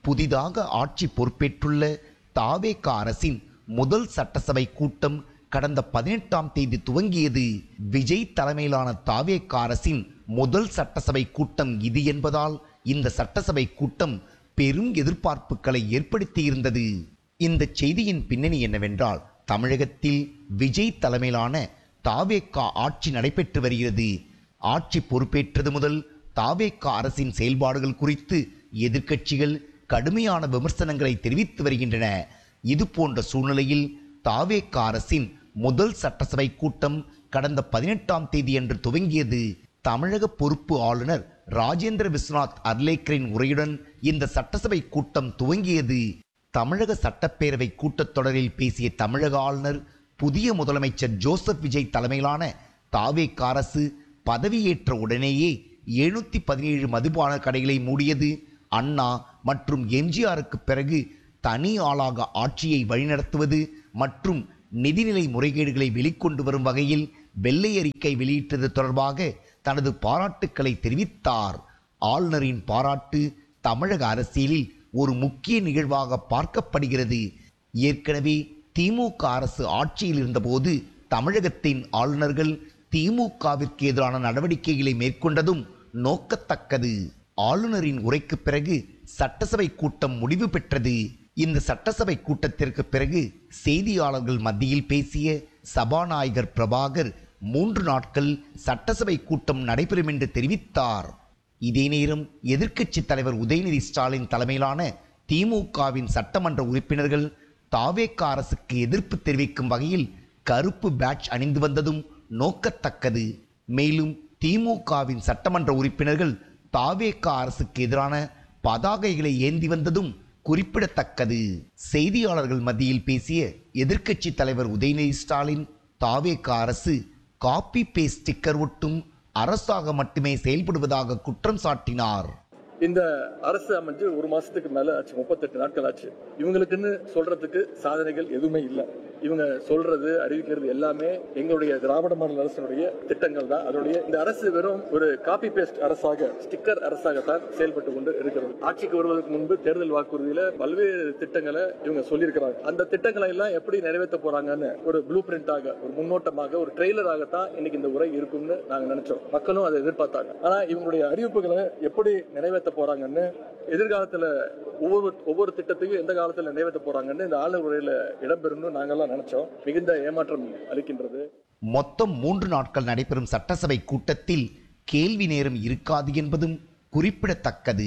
புதிதாக ஆட்சி பொறுப்பேற்றுள்ள தாவேக அரசின் முதல் சட்டசபை கூட்டம் கடந்த பதினெட்டாம் தேதி துவங்கியது விஜய் தலைமையிலான தாவேக அரசின் முதல் சட்டசபை கூட்டம் இது என்பதால் இந்த சட்டசபை கூட்டம் பெரும் எதிர்பார்ப்புகளை ஏற்படுத்தியிருந்தது இந்த செய்தியின் பின்னணி என்னவென்றால் தமிழகத்தில் விஜய் தலைமையிலான தாவேகா ஆட்சி நடைபெற்று வருகிறது ஆட்சி பொறுப்பேற்றது முதல் தாவேகா அரசின் செயல்பாடுகள் குறித்து எதிர்க்கட்சிகள் கடுமையான விமர்சனங்களை தெரிவித்து வருகின்றன இது போன்ற சூழ்நிலையில் தாவேகா அரசின் முதல் சட்டசபை கூட்டம் கடந்த பதினெட்டாம் தேதியன்று துவங்கியது தமிழக பொறுப்பு ஆளுநர் ராஜேந்திர விஸ்வநாத் அர்லேக்கரின் உரையுடன் இந்த சட்டசபை கூட்டம் துவங்கியது தமிழக சட்டப்பேரவை கூட்டத்தொடரில் பேசிய தமிழக ஆளுநர் புதிய முதலமைச்சர் ஜோசப் விஜய் தலைமையிலான தாவேக அரசு பதவியேற்ற உடனேயே எழுநூத்தி பதினேழு மதுபான கடைகளை மூடியது அண்ணா மற்றும் எம்ஜிஆருக்கு பிறகு தனி ஆளாக ஆட்சியை வழிநடத்துவது மற்றும் நிதிநிலை முறைகேடுகளை வெளிக்கொண்டு வரும் வகையில் வெள்ளை அறிக்கை வெளியிட்டது தொடர்பாக தனது பாராட்டுக்களை தெரிவித்தார் ஆளுநரின் பாராட்டு தமிழக அரசியலில் ஒரு முக்கிய நிகழ்வாக பார்க்கப்படுகிறது ஏற்கனவே திமுக அரசு ஆட்சியில் இருந்தபோது தமிழகத்தின் ஆளுநர்கள் திமுகவிற்கு எதிரான நடவடிக்கைகளை மேற்கொண்டதும் நோக்கத்தக்கது ஆளுநரின் உரைக்கு பிறகு சட்டசபை கூட்டம் முடிவு பெற்றது இந்த சட்டசபை கூட்டத்திற்கு பிறகு செய்தியாளர்கள் மத்தியில் பேசிய சபாநாயகர் பிரபாகர் மூன்று நாட்கள் சட்டசபை கூட்டம் நடைபெறும் என்று தெரிவித்தார் இதே நேரம் எதிர்க்கட்சி தலைவர் உதயநிதி ஸ்டாலின் தலைமையிலான திமுகவின் சட்டமன்ற உறுப்பினர்கள் தாவேக்க அரசுக்கு எதிர்ப்பு தெரிவிக்கும் வகையில் கருப்பு பேட்ச் அணிந்து வந்ததும் நோக்கத்தக்கது மேலும் திமுகவின் சட்டமன்ற உறுப்பினர்கள் தாவேக்க அரசுக்கு எதிரான பதாகைகளை ஏந்தி வந்ததும் குறிப்பிடத்தக்கது செய்தியாளர்கள் மத்தியில் பேசிய எதிர்க்கட்சி தலைவர் உதயநிதி ஸ்டாலின் தாவேக்க அரசு காப்பி பேஸ்ட் ஸ்டிக்கர் ஒட்டும் அரசாக மட்டுமே செயல்படுவதாக குற்றம் சாட்டினார் இந்த அரசு அமைஞ்சு ஒரு மாசத்துக்கு மேல ஆச்சு முப்பத்தெட்டு நாட்கள் ஆச்சு இவங்களுக்குன்னு சொல்றதுக்கு சாதனைகள் எதுவுமே இல்லை இவங்க சொல்றது அறிவிக்கிறது எல்லாமே எங்களுடைய திராவிட மாடல் அரசினுடைய திட்டங்கள் தான் அதனுடைய இந்த அரசு வெறும் ஒரு காப்பி பேஸ்ட் அரசாக ஸ்டிக்கர் அரசாகத்தான் செயல்பட்டு கொண்டு இருக்கிறது ஆட்சிக்கு வருவதற்கு முன்பு தேர்தல் வாக்குறுதியில பல்வேறு திட்டங்களை இவங்க சொல்லியிருக்கிறாங்க அந்த திட்டங்களை எல்லாம் எப்படி நிறைவேற்ற போறாங்கன்னு ஒரு ப்ளூ பிரிண்டாக ஒரு முன்னோட்டமாக ஒரு ட்ரெய்லராகத்தான் இன்னைக்கு இந்த உரை இருக்கும்னு நாங்க நினைச்சோம் மக்களும் அதை எதிர்பார்த்தாங்க ஆனா இவங்களுடைய அறிவிப்புகளை எப்படி நிறைவேற்ற போறாங்கன்னு எதிர்காலத்துல ஒவ்வொரு ஒவ்வொரு திட்டத்தையும் எந்த காலத்துல நிறைவேற்ற போறாங்கன்னு இந்த ஆளுநர் உரையில இடம்பெறும்னு நாங்கெல்லாம் நினைச்சோம் மிகுந்த ஏமாற்றம் அளிக்கின்றது மொத்தம் மூன்று நாட்கள் நடைபெறும் சட்டசபை கூட்டத்தில் கேள்வி நேரம் இருக்காது என்பதும் குறிப்பிடத்தக்கது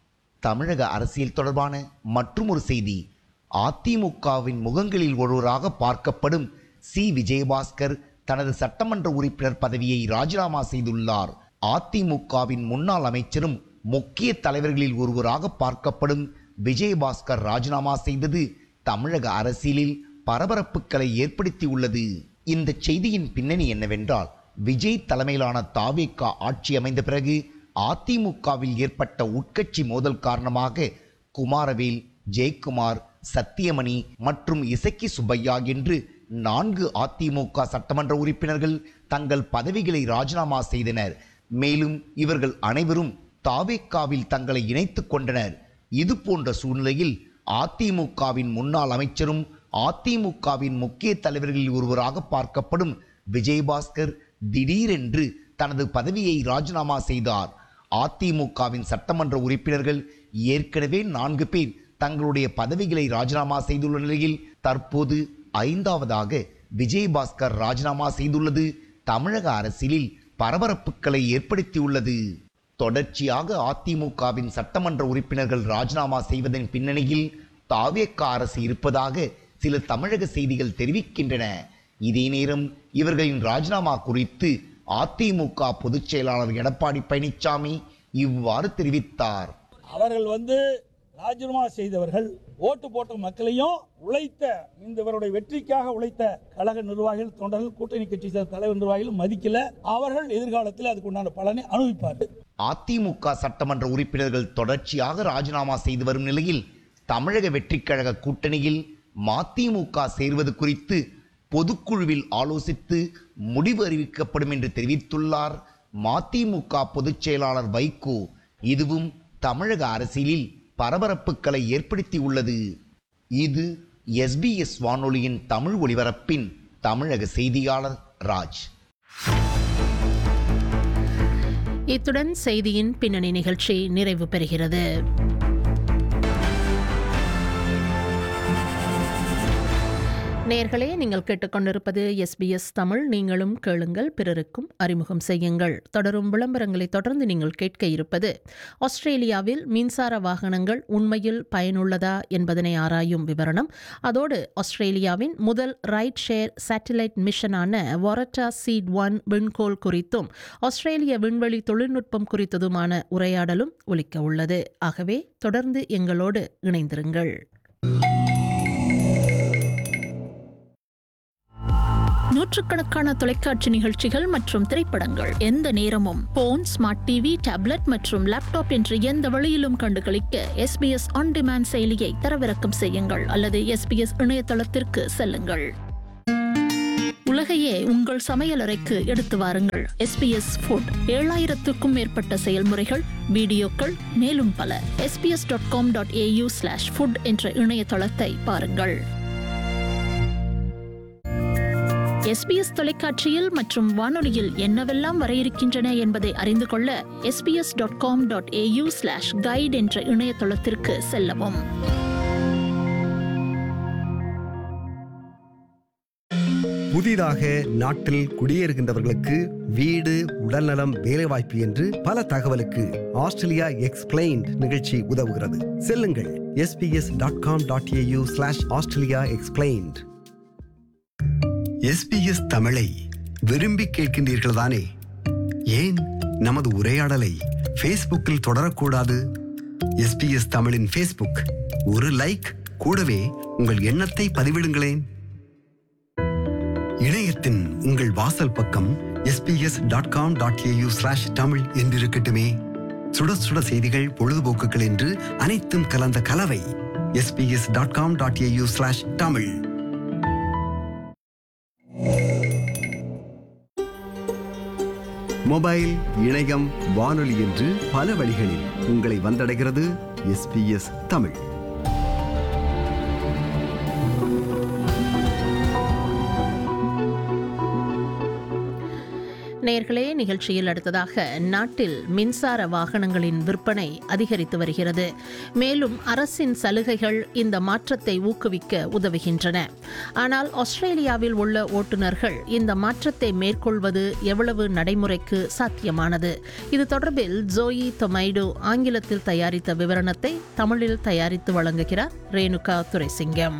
தமிழக அரசியல் தொடர்பான மற்றுமொரு செய்தி அதிமுகவின் முகங்களில் ஒருவராக பார்க்கப்படும் சி விஜயபாஸ்கர் தனது சட்டமன்ற உறுப்பினர் பதவியை ராஜினாமா செய்துள்ளார் அதிமுகவின் முன்னாள் அமைச்சரும் முக்கிய தலைவர்களில் ஒருவராக பார்க்கப்படும் விஜயபாஸ்கர் ராஜினாமா செய்தது தமிழக அரசியலில் பரபரப்புகளை ஏற்படுத்தியுள்ளது இந்த செய்தியின் பின்னணி என்னவென்றால் விஜய் தலைமையிலான தாவேகா ஆட்சி அமைந்த பிறகு அதிமுகவில் ஏற்பட்ட உட்கட்சி மோதல் காரணமாக குமாரவேல் ஜெயக்குமார் சத்தியமணி மற்றும் இசக்கி சுப்பையா என்று நான்கு அதிமுக சட்டமன்ற உறுப்பினர்கள் தங்கள் பதவிகளை ராஜினாமா செய்தனர் மேலும் இவர்கள் அனைவரும் தாவேக்காவில் தங்களை இணைத்துக் கொண்டனர் இது போன்ற சூழ்நிலையில் அதிமுகவின் முன்னாள் அமைச்சரும் அதிமுகவின் முக்கிய தலைவர்களில் ஒருவராக பார்க்கப்படும் விஜயபாஸ்கர் திடீரென்று தனது பதவியை ராஜினாமா செய்தார் அதிமுகவின் சட்டமன்ற உறுப்பினர்கள் ஏற்கனவே நான்கு பேர் தங்களுடைய பதவிகளை ராஜினாமா செய்துள்ள நிலையில் தற்போது ஐந்தாவதாக விஜயபாஸ்கர் ராஜினாமா செய்துள்ளது தமிழக அரசியலில் பரபரப்புகளை ஏற்படுத்தியுள்ளது தொடர்ச்சியாக அதிமுகவின் சட்டமன்ற உறுப்பினர்கள் ராஜினாமா செய்வதன் பின்னணியில் தாவேக்க அரசு இருப்பதாக சில தமிழக செய்திகள் தெரிவிக்கின்றன இதே நேரம் இவர்களின் ராஜினாமா குறித்து அதிமுக பொதுச் செயலாளர் எடப்பாடி பழனிசாமி இவ்வாறு தெரிவித்தார் அவர்கள் வந்து ராஜினாமா செய்தவர்கள் ஓட்டு போட்ட மக்களையும் உழைத்த இந்த இவருடைய வெற்றிக்காக உழைத்த கழக நிர்வாகிகள் தொண்டர்கள் கூட்டணி கட்சி சேர்ந்த தலைவர் நிர்வாகிகள் மதிக்கல அவர்கள் எதிர்காலத்தில் அதுக்கு உண்டான பலனை அனுபவிப்பார்கள் அதிமுக சட்டமன்ற உறுப்பினர்கள் தொடர்ச்சியாக ராஜினாமா செய்து வரும் நிலையில் தமிழக வெற்றிக் கழக கூட்டணியில் மதிமுக சேர்வது குறித்து பொதுக்குழுவில் ஆலோசித்து முடிவு அறிவிக்கப்படும் என்று தெரிவித்துள்ளார் மதிமுக பொதுச் செயலாளர் வைகோ இதுவும் தமிழக அரசியலில் பரபரப்புகளை ஏற்படுத்தியுள்ளது இது எஸ்பிஎஸ் வானொலியின் தமிழ் ஒலிபரப்பின் தமிழக செய்தியாளர் ராஜ் இத்துடன் செய்தியின் பின்னணி நிகழ்ச்சி நிறைவு பெறுகிறது நேர்களே நீங்கள் கேட்டுக்கொண்டிருப்பது எஸ்பிஎஸ் தமிழ் நீங்களும் கேளுங்கள் பிறருக்கும் அறிமுகம் செய்யுங்கள் தொடரும் விளம்பரங்களை தொடர்ந்து நீங்கள் கேட்க இருப்பது ஆஸ்திரேலியாவில் மின்சார வாகனங்கள் உண்மையில் பயனுள்ளதா என்பதனை ஆராயும் விவரணம் அதோடு ஆஸ்திரேலியாவின் முதல் ரைட் ஷேர் சேட்டலைட் மிஷனான வாரட்டா சீட் ஒன் விண்கோள் குறித்தும் ஆஸ்திரேலிய விண்வெளி தொழில்நுட்பம் குறித்ததுமான உரையாடலும் ஒலிக்க உள்ளது ஆகவே தொடர்ந்து எங்களோடு இணைந்திருங்கள் நூற்றுக்கணக்கான தொலைக்காட்சி நிகழ்ச்சிகள் மற்றும் திரைப்படங்கள் எந்த நேரமும் போன் ஸ்மார்ட் டிவி டேப்லெட் மற்றும் லேப்டாப் என்று எந்த வழியிலும் கண்டுகளிக்க எஸ்பிஎஸ் ஆன் டிமாண்ட் செயலியை தரவிறக்கம் செய்யுங்கள் அல்லது எஸ்பிஎஸ் இணையதளத்திற்கு செல்லுங்கள் உலகையே உங்கள் சமையலறைக்கு எடுத்து வாருங்கள் எஸ்பிஎஸ் ஃபுட் ஏழாயிரத்துக்கும் மேற்பட்ட செயல்முறைகள் வீடியோக்கள் மேலும் பல SBS dot com dot AU slash food என்ற இணையதளத்தை பாருங்கள் எஸ்பிஎஸ் தொலைக்காட்சியில் மற்றும் வானொலியில் என்னவெல்லாம் வர இருக்கின்றன என்பதை அறிந்து கொள்ள SBS dot com dot AU slash guide என்ற இணையதளத்திற்கு செல்லவும் புதிதாக நாட்டில் குடியேறுகின்றவர்களுக்கு வீடு உடல்நலம் வேலைவாய்ப்பு என்று பல தகவலுக்கு ஆஸ்திரேலியா எக்ஸ்பிளைன்ட் நிகழ்ச்சி உதவுகிறது செல்லுங்கள் SBS dot com dot AU slash Australia explained SBS தமிழை விரும்பி கேட்கின்றீர்கள் தானே ஏன் நமது உரையாடலை ஃபேஸ்புக்கில் தொடரக்கூடாது எஸ்பிஎஸ் தமிழின் ஃபேஸ்புக் ஒரு லைக் கூடவே உங்கள் எண்ணத்தை பதிவிடுங்களேன் இணையத்தின் உங்கள் வாசல் பக்கம் SBS dot com dot AU slash Tamil என்றிருக்கட்டுமே சுட சுட செய்திகள் பொழுதுபோக்குகள் என்று அனைத்தும் கலந்த கலவை SBS dot com dot AU slash Tamil mobile இணையம் வானொலி என்று பல வழிகளில் உங்களை வந்தடைகிறது எஸ்பிஎஸ் தமிழ் நேர்களே நிகழ்ச்சியில் அடுத்ததாக நாட்டில் மின்சார வாகனங்களின் விற்பனை அதிகரித்து வருகிறது மேலும் அரசின் சலுகைகள் இந்த மாற்றத்தை ஊக்குவிக்க உதவுகின்றன ஆனால் ஆஸ்திரேலியாவில் உள்ள ஓட்டுநர்கள் இந்த மாற்றத்தை மேற்கொள்வது எவ்வளவு நடைமுறைக்கு சாத்தியமானது இது தொடர்பில் ஜோயி தொமைடோ ஆங்கிலத்தில் தயாரித்த விவரணத்தை தமிழில் தயாரித்து வழங்குகிறார் ரேணுகா துரைசிங்கம்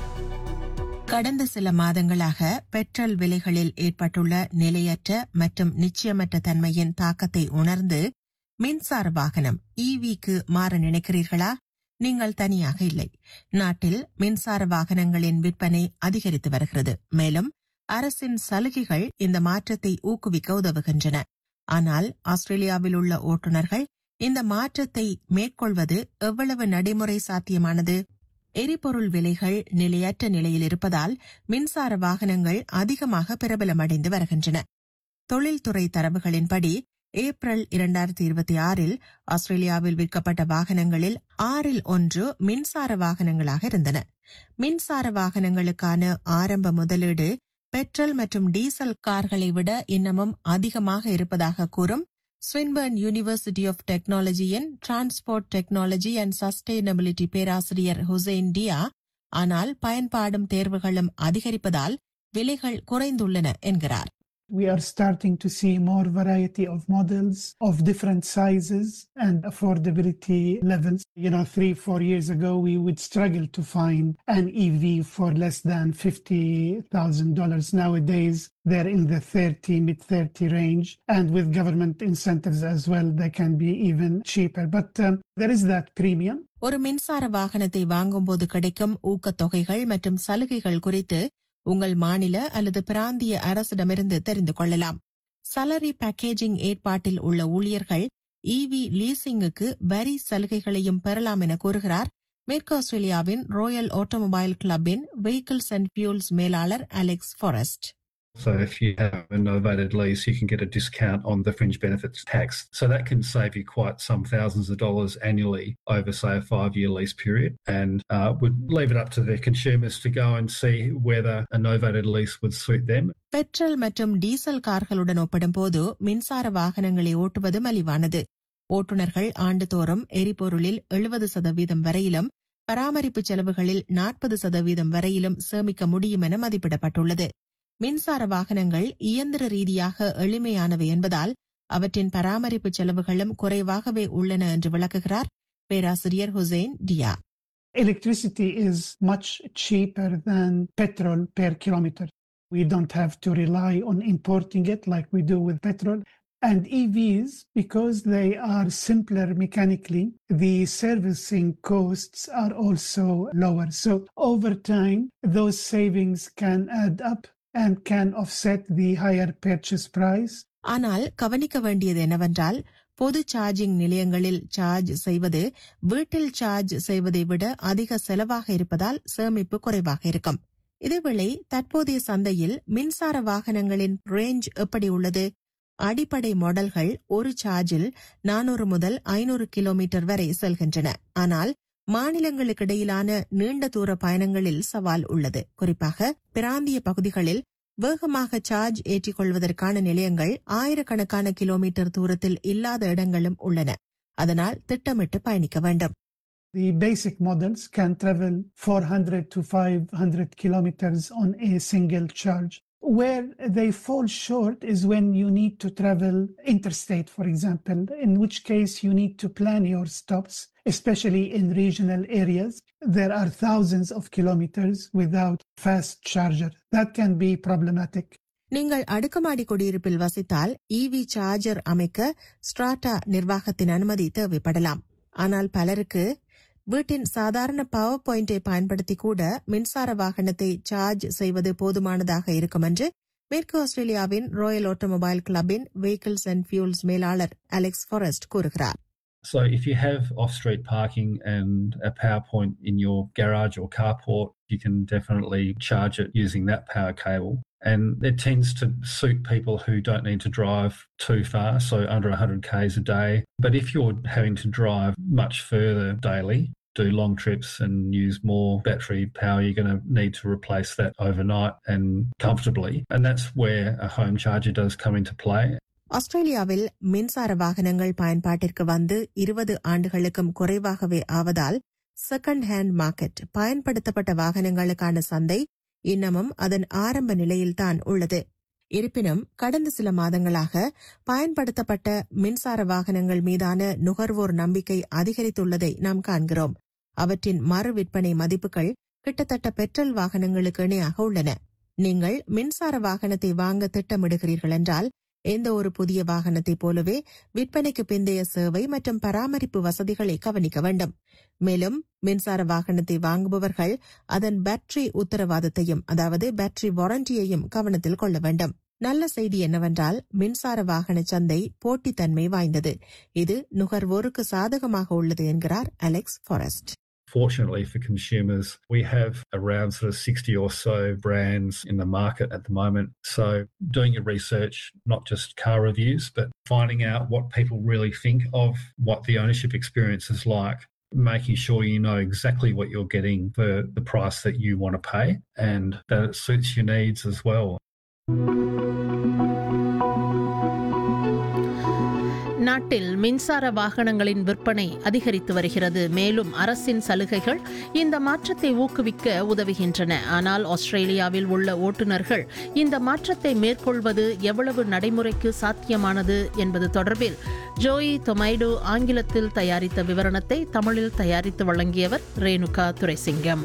கடந்த சில மாதங்களாக பெட்ரோல் விலைகளில் ஏற்பட்டுள்ள நிலையற்ற மற்றும் நிச்சயமற்ற தன்மையின் தாக்கத்தை உணர்ந்து மின்சார வாகனம் ஈவிக்கு மாற நினைக்கிறீர்களா நீங்கள் தனியாக இல்லை நாட்டில் மின்சார வாகனங்களின் விற்பனை அதிகரித்து வருகிறது மேலும் அரசின் சலுகைகள் இந்த மாற்றத்தை ஊக்குவிக்க உதவுகின்றன ஆனால் ஆஸ்திரேலியாவில் உள்ள ஓட்டுநர்கள் இந்த மாற்றத்தை மேற்கொள்வது எவ்வளவு நடைமுறை சாத்தியமானது எரிபொருள் விலைகள் நிலையற்ற நிலையில் இருப்பதால் மின்சார வாகனங்கள் அதிகமாக பிரபலமடைந்து வருகின்றன தொழில்துறை தரவுகளின்படி ஏப்ரல் இரண்டாயிரத்தி இருபத்தி ஆறில் ஆஸ்திரேலியாவில் விற்கப்பட்ட வாகனங்களில் ஆறில் ஒன்று மின்சார வாகனங்களாக இருந்தன மின்சார வாகனங்களுக்கான ஆரம்ப முதலீடு பெட்ரோல் மற்றும் டீசல் கார்களை விட இன்னமும் அதிகமாக இருப்பதாக கூறும் ஸ்வின்பர்ன் யூனிவர்சிட்டி ஆஃப் டெக்னாலஜியின் டிரான்ஸ்போர்ட் டெக்னாலஜி அண்ட் சஸ்டைனபிலிட்டி பேராசிரியர் ஹுசைன் டியா ஆனால் பயன்பாடும் தேர்வுகளும் அதிகரிப்பதால் விலைகள் குறைந்துள்ளன என்கிறார் We are starting to see more variety of models of different sizes and affordability levels. You know, three, four years ago, we would struggle to find an EV for less than $50,000. Nowadays, they're in the 30, mid 30 range. And with government incentives as well, they can be even cheaper. But um, there is that premium. ஒரு மின்சார வாகனத்தை வாங்கும்போது கிடைக்கும் ஊக்கத்தொகைகள் மற்றும் சலுகைகள் குறித்து உங்கள் மாநில அல்லது பிராந்திய அரசிடமிருந்து தெரிந்து கொள்ளலாம் சலரி பேக்கேஜிங் ஏற்பாட்டில் உள்ள ஊழியர்கள் இவி லீசிங்குக்கு வரி சலுகைகளையும் பெறலாம் என கூறுகிறார் மேற்கு ஆஸ்திரேலியாவின் ராயல் ஆட்டோமொபைல் கிளப்பின் வெஹிக்கிள்ஸ் அண்ட் பியூல்ஸ் மேலாளர் Alex Forrest So if you have a novated lease, you can get a discount on the fringe benefits tax. So that can save you quite some thousands of dollars annually over, say, a five-year lease period, and uh, would leave it up to the consumers to go and see whether a novated lease would suit them. Petrol மற்றும் diesel கார்களுடன் ஒப்பிடும்போது மின்சார வாகனங்களை ஓட்டுவது மலிவானது ஓட்டுநர்கள் ஆண்டுதோறும் எரிபொருளில் எழுபது சதவீதம் வரையிலும் பராமரிப்பு செலவுகளில் நாற்பது சதவீதம் வரையிலும் சேமிக்க முடியும் என மதிப்பிடப்பட்டுள்ளது மின்சார வாகனங்கள் இயந்திர ரீதியாக எளிமையானவை என்பதால் அவற்றின் பராமரிப்பு செலவுகளும் குறைவாகவே உள்ளன என்று விளக்குகிறார் பேராசிரியர் ஹுசைன் டியா Electricity is much cheaper than petrol per kilometer. We don't have to rely on importing it like we do with petrol. And EVs, because they are simpler mechanically, the servicing costs are also lower. So over time, those savings can add up and can offset the higher purchase price. ஆனால் கவனிக்க வேண்டியது என்னவென்றால் பொது charging நிலையங்களில் charge செய்வது வீட்டில் charge செய்வதை விட அதிக செலவாக இருப்பதால் சேமிப்பு குறைவாக இருக்கும் இதேவேளை தற்போதைய சந்தையில் மின்சார வாகனங்களின் ரேஞ்ச் எப்படி உள்ளது அடிப்படை மாடல்கள் ஒரு சார்ஜில் நானூறு முதல் ஐநூறு கிலோமீட்டர் வரை செல்கின்றன ஆனால் மாநிலங்களுக்கிடையிலான நீண்ட தூர பயணங்களில் சவால் உள்ளது குறிப்பாக பிராந்திய பகுதிகளில் வேகமாக சார்ஜ் ஏற்றிக் கொள்வதற்கான நிலையங்கள் ஆயிரக்கணக்கான கிலோமீட்டர் தூரத்தில் இல்லாத இடங்களும் உள்ளன அதனால் திட்டமிட்டு பயணிக்க வேண்டும் The basic models can travel 400 to 500 kilometers on a single charge. Where they fall short is when you need to travel interstate, for example, in which case you need to plan your stops, especially in regional areas. There are thousands of kilometers without fast charger. That can be problematic. நீங்கள் அடுக்குமாடி குடியிருப்பில் வசித்தால் இவி charger அமைக்க strata நிர்வாகத்தின் அனுமதி தேவைப்படலாம் ஆனால் பலருக்கு வீட்டின் சாதாரண பவர் பாயிண்டை பயன்படுத்தி கூட மின்சார வாகனத்தை சார்ஜ் செய்வது போதுமானதாக இருக்கும் என்று மேற்கு ஆஸ்திரேலியாவின் ராயல் ஆட்டோமொபைல் கிளப்பின் வெஹிக்கிள்ஸ் அண்ட் ஃபியூல்ஸ் மேலாளர் அலெக்ஸ் ஃபாரஸ்ட் கூறுகிறார் So if you have off-street parking and a power point in your garage or carport, you can definitely charge it using that power cable. And it tends to suit people who don't need to drive too far, so under 100 k's a day. But if you're having to drive much further daily, do long trips and use more battery power, you're going to need to replace that overnight and comfortably. And that's where a home charger does come into play. ஆஸ்திரேலியாவில் மின்சார வாகனங்கள் பயன்பாட்டிற்கு வந்து இருபது ஆண்டுகளுக்கும் குறைவாகவே ஆவதால் second hand market பயன்படுத்தப்பட்ட வாகனங்களுக்கான சந்தை இன்னமும் அதன் ஆரம்ப நிலையில்தான் உள்ளது இருப்பினும் கடந்த சில மாதங்களாக பயன்படுத்தப்பட்ட மின்சார வாகனங்கள் மீதான நுகர்வோர் நம்பிக்கை அதிகரித்துள்ளதை நாம் காண்கிறோம் அவற்றின் மறு விற்பனை மதிப்புகள் கிட்டத்தட்ட பெட்ரோல் வாகனங்களுக்கு இணையாக உள்ளன நீங்கள் மின்சார வாகனத்தை வாங்க திட்டமிடுகிறீர்கள் என்றால் எந்த ஒரு புதிய வாகனத்தைப் போலவே விற்பனைக்கு பிந்தைய சேவை மற்றும் பராமரிப்பு வசதிகளை கவனிக்க வேண்டும் மேலும் மின்சார வாகனத்தை வாங்குபவர்கள் அதன் பேட்டரி உத்தரவாதத்தையும் அதாவது பேட்டரி வாரண்டியையும் கவனத்தில் கொள்ள வேண்டும் நல்ல செய்தி என்னவென்றால் மின்சார வாகன சந்தை போட்டித்தன்மை வாய்ந்தது இது நுகர்வோருக்கு சாதகமாக உள்ளது என்கிறார் Alex Forrest Fortunately for consumers, we have around sort of 60 or so brands in the market at the moment. So, doing your research, not just car reviews, but finding out what people really think of what the ownership experience is like, making sure you know exactly what you're getting for the price that you want to pay and that it suits your needs as well. நாட்டில் மின்சார வாகனங்களின் விற்பனை அதிகரித்து வருகிறது மேலும் அரசின் சலுகைகள் இந்த மாற்றத்தை ஊக்குவிக்க உதவுகின்றன ஆனால் ஆஸ்திரேலியாவில் உள்ள ஓட்டுநர்கள் இந்த மாற்றத்தை மேற்கொள்வது எவ்வளவு நடைமுறைக்கு சாத்தியமானது என்பது தொடர்பில் ஜோயி தொமைடோ ஆங்கிலத்தில் தயாரித்த விவரணத்தை தமிழில் தயாரித்து வழங்கியவர் ரேணுகா துரைசிங்கம்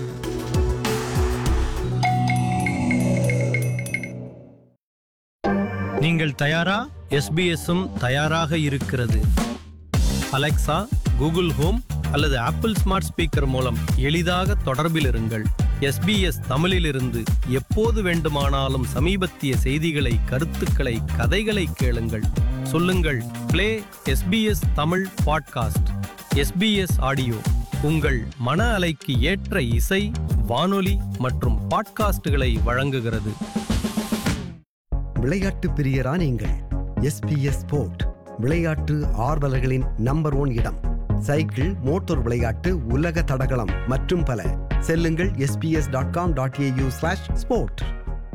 நீங்கள் தயாரா எஸ்பிஎஸ்ஸும் தயாராக இருக்கிறது அலெக்சா கூகுள் ஹோம் அல்லது ஆப்பிள் ஸ்மார்ட் ஸ்பீக்கர் மூலம் எளிதாக தொடர்பில் இருங்கள் எஸ்பிஎஸ் தமிழிலிருந்து எப்போது வேண்டுமானாலும் சமீபத்திய செய்திகளை கருத்துக்களை கதைகளை கேளுங்கள் சொல்லுங்கள் play SBS Tamil podcast SBS audio உங்கள் மன அலைக்கு ஏற்ற இசை வானொலி மற்றும் பாட்காஸ்டுகளை வழங்குகிறது விளையாட்டு பிரியரா நீங்கள் எஸ்பிஎஸ் ஸ்போர்ட் விளையாட்டு ஆர்வலர்களின் நம்பர் ஒன் இடம் சைக்கிள் மோட்டார் விளையாட்டு உலக தடகளம் மற்றும் பல செல்லுங்கள் SBS dot com dot AU slash sport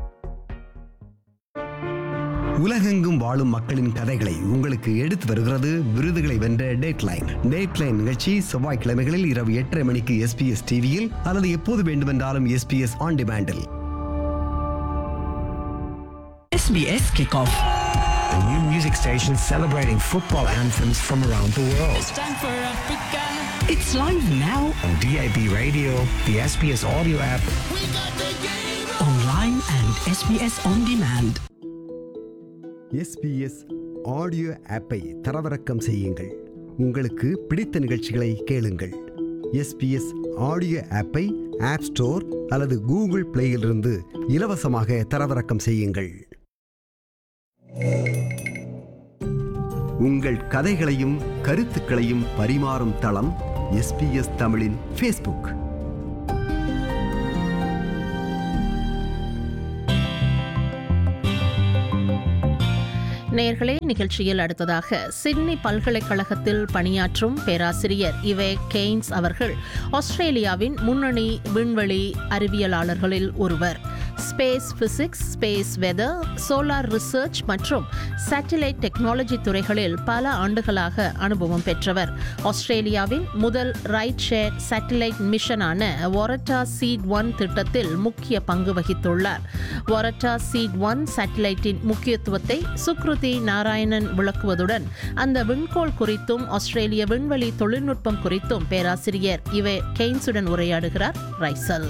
உலகெங்கும் வாழும் மக்களின் கதைகளை உங்களுக்கு எடுத்து வருகிறது விருதுகளை வென்ற டேட்லைன் டேட்லைன் நிகழ்ச்சி செவ்வாய்க்கிழமைகளில் இரவு எட்டரை மணிக்கு எஸ்பிஎஸ் டிவியில் அல்லது எப்போது வேண்டுமென்றாலும் எஸ்பிஎஸ் ஆன் டிமாண்டில் SBS Kickoff. The new music station celebrating football anthems from around the world. It's time for Africa. It's live now on DAB radio, the SBS audio app, online and SBS on demand. SBS audio ஆப்பை தரவிறக்கம் செய்யுங்கள் உங்களுக்கு பிடித்த நிகழ்ச்சிகளை கேளுங்கள் SBS audio ஆப்பை app store அல்லது Google பிளேயிலிருந்து இலவசமாக தரவிறக்கம் செய்யுங்கள் உங்கள் கதைகளையும் கருத்துக்களையும் பரிமாறும் தளம் எஸ்பிஎஸ் தமிழின் ஃபேஸ்புக் நேர்களே நிகழ்ச்சியில் அடுத்ததாக சிட்னி பல்கலைக்கழகத்தில் பணியாற்றும் பேராசிரியர் இவே கெய்ன்ஸ் அவர்கள் ஆஸ்திரேலியாவின் முன்னணி விண்வெளி அறிவியலாளர்களில் ஒருவர் space physics space weather solar research மற்றும் சேட்டிலைட் டெக்னாலஜி துறைகளில் பல ஆண்டுகளாக அனுபவம் பெற்றவர் ஆஸ்திரேலியாவின் முதல் ரைட் ஷேர் சேட்டிலைட் மிஷனான ஒரட்டா சீட் ஒன் திட்டத்தில் முக்கிய பங்கு வகித்துள்ளார் ஒரட்டா சீட் ஒன் சேட்டிலைட்டின் முக்கியத்துவத்தை சுக்ருதி நாராயணன் விளக்குவதுடன் அந்த விண்கோள் குறித்தும் ஆஸ்திரேலிய விண்வெளி தொழில்நுட்பம் குறித்தும் பேராசிரியர் இவே கெய்ன்ஸுடன் உரையாடுகிறார் ரைசல்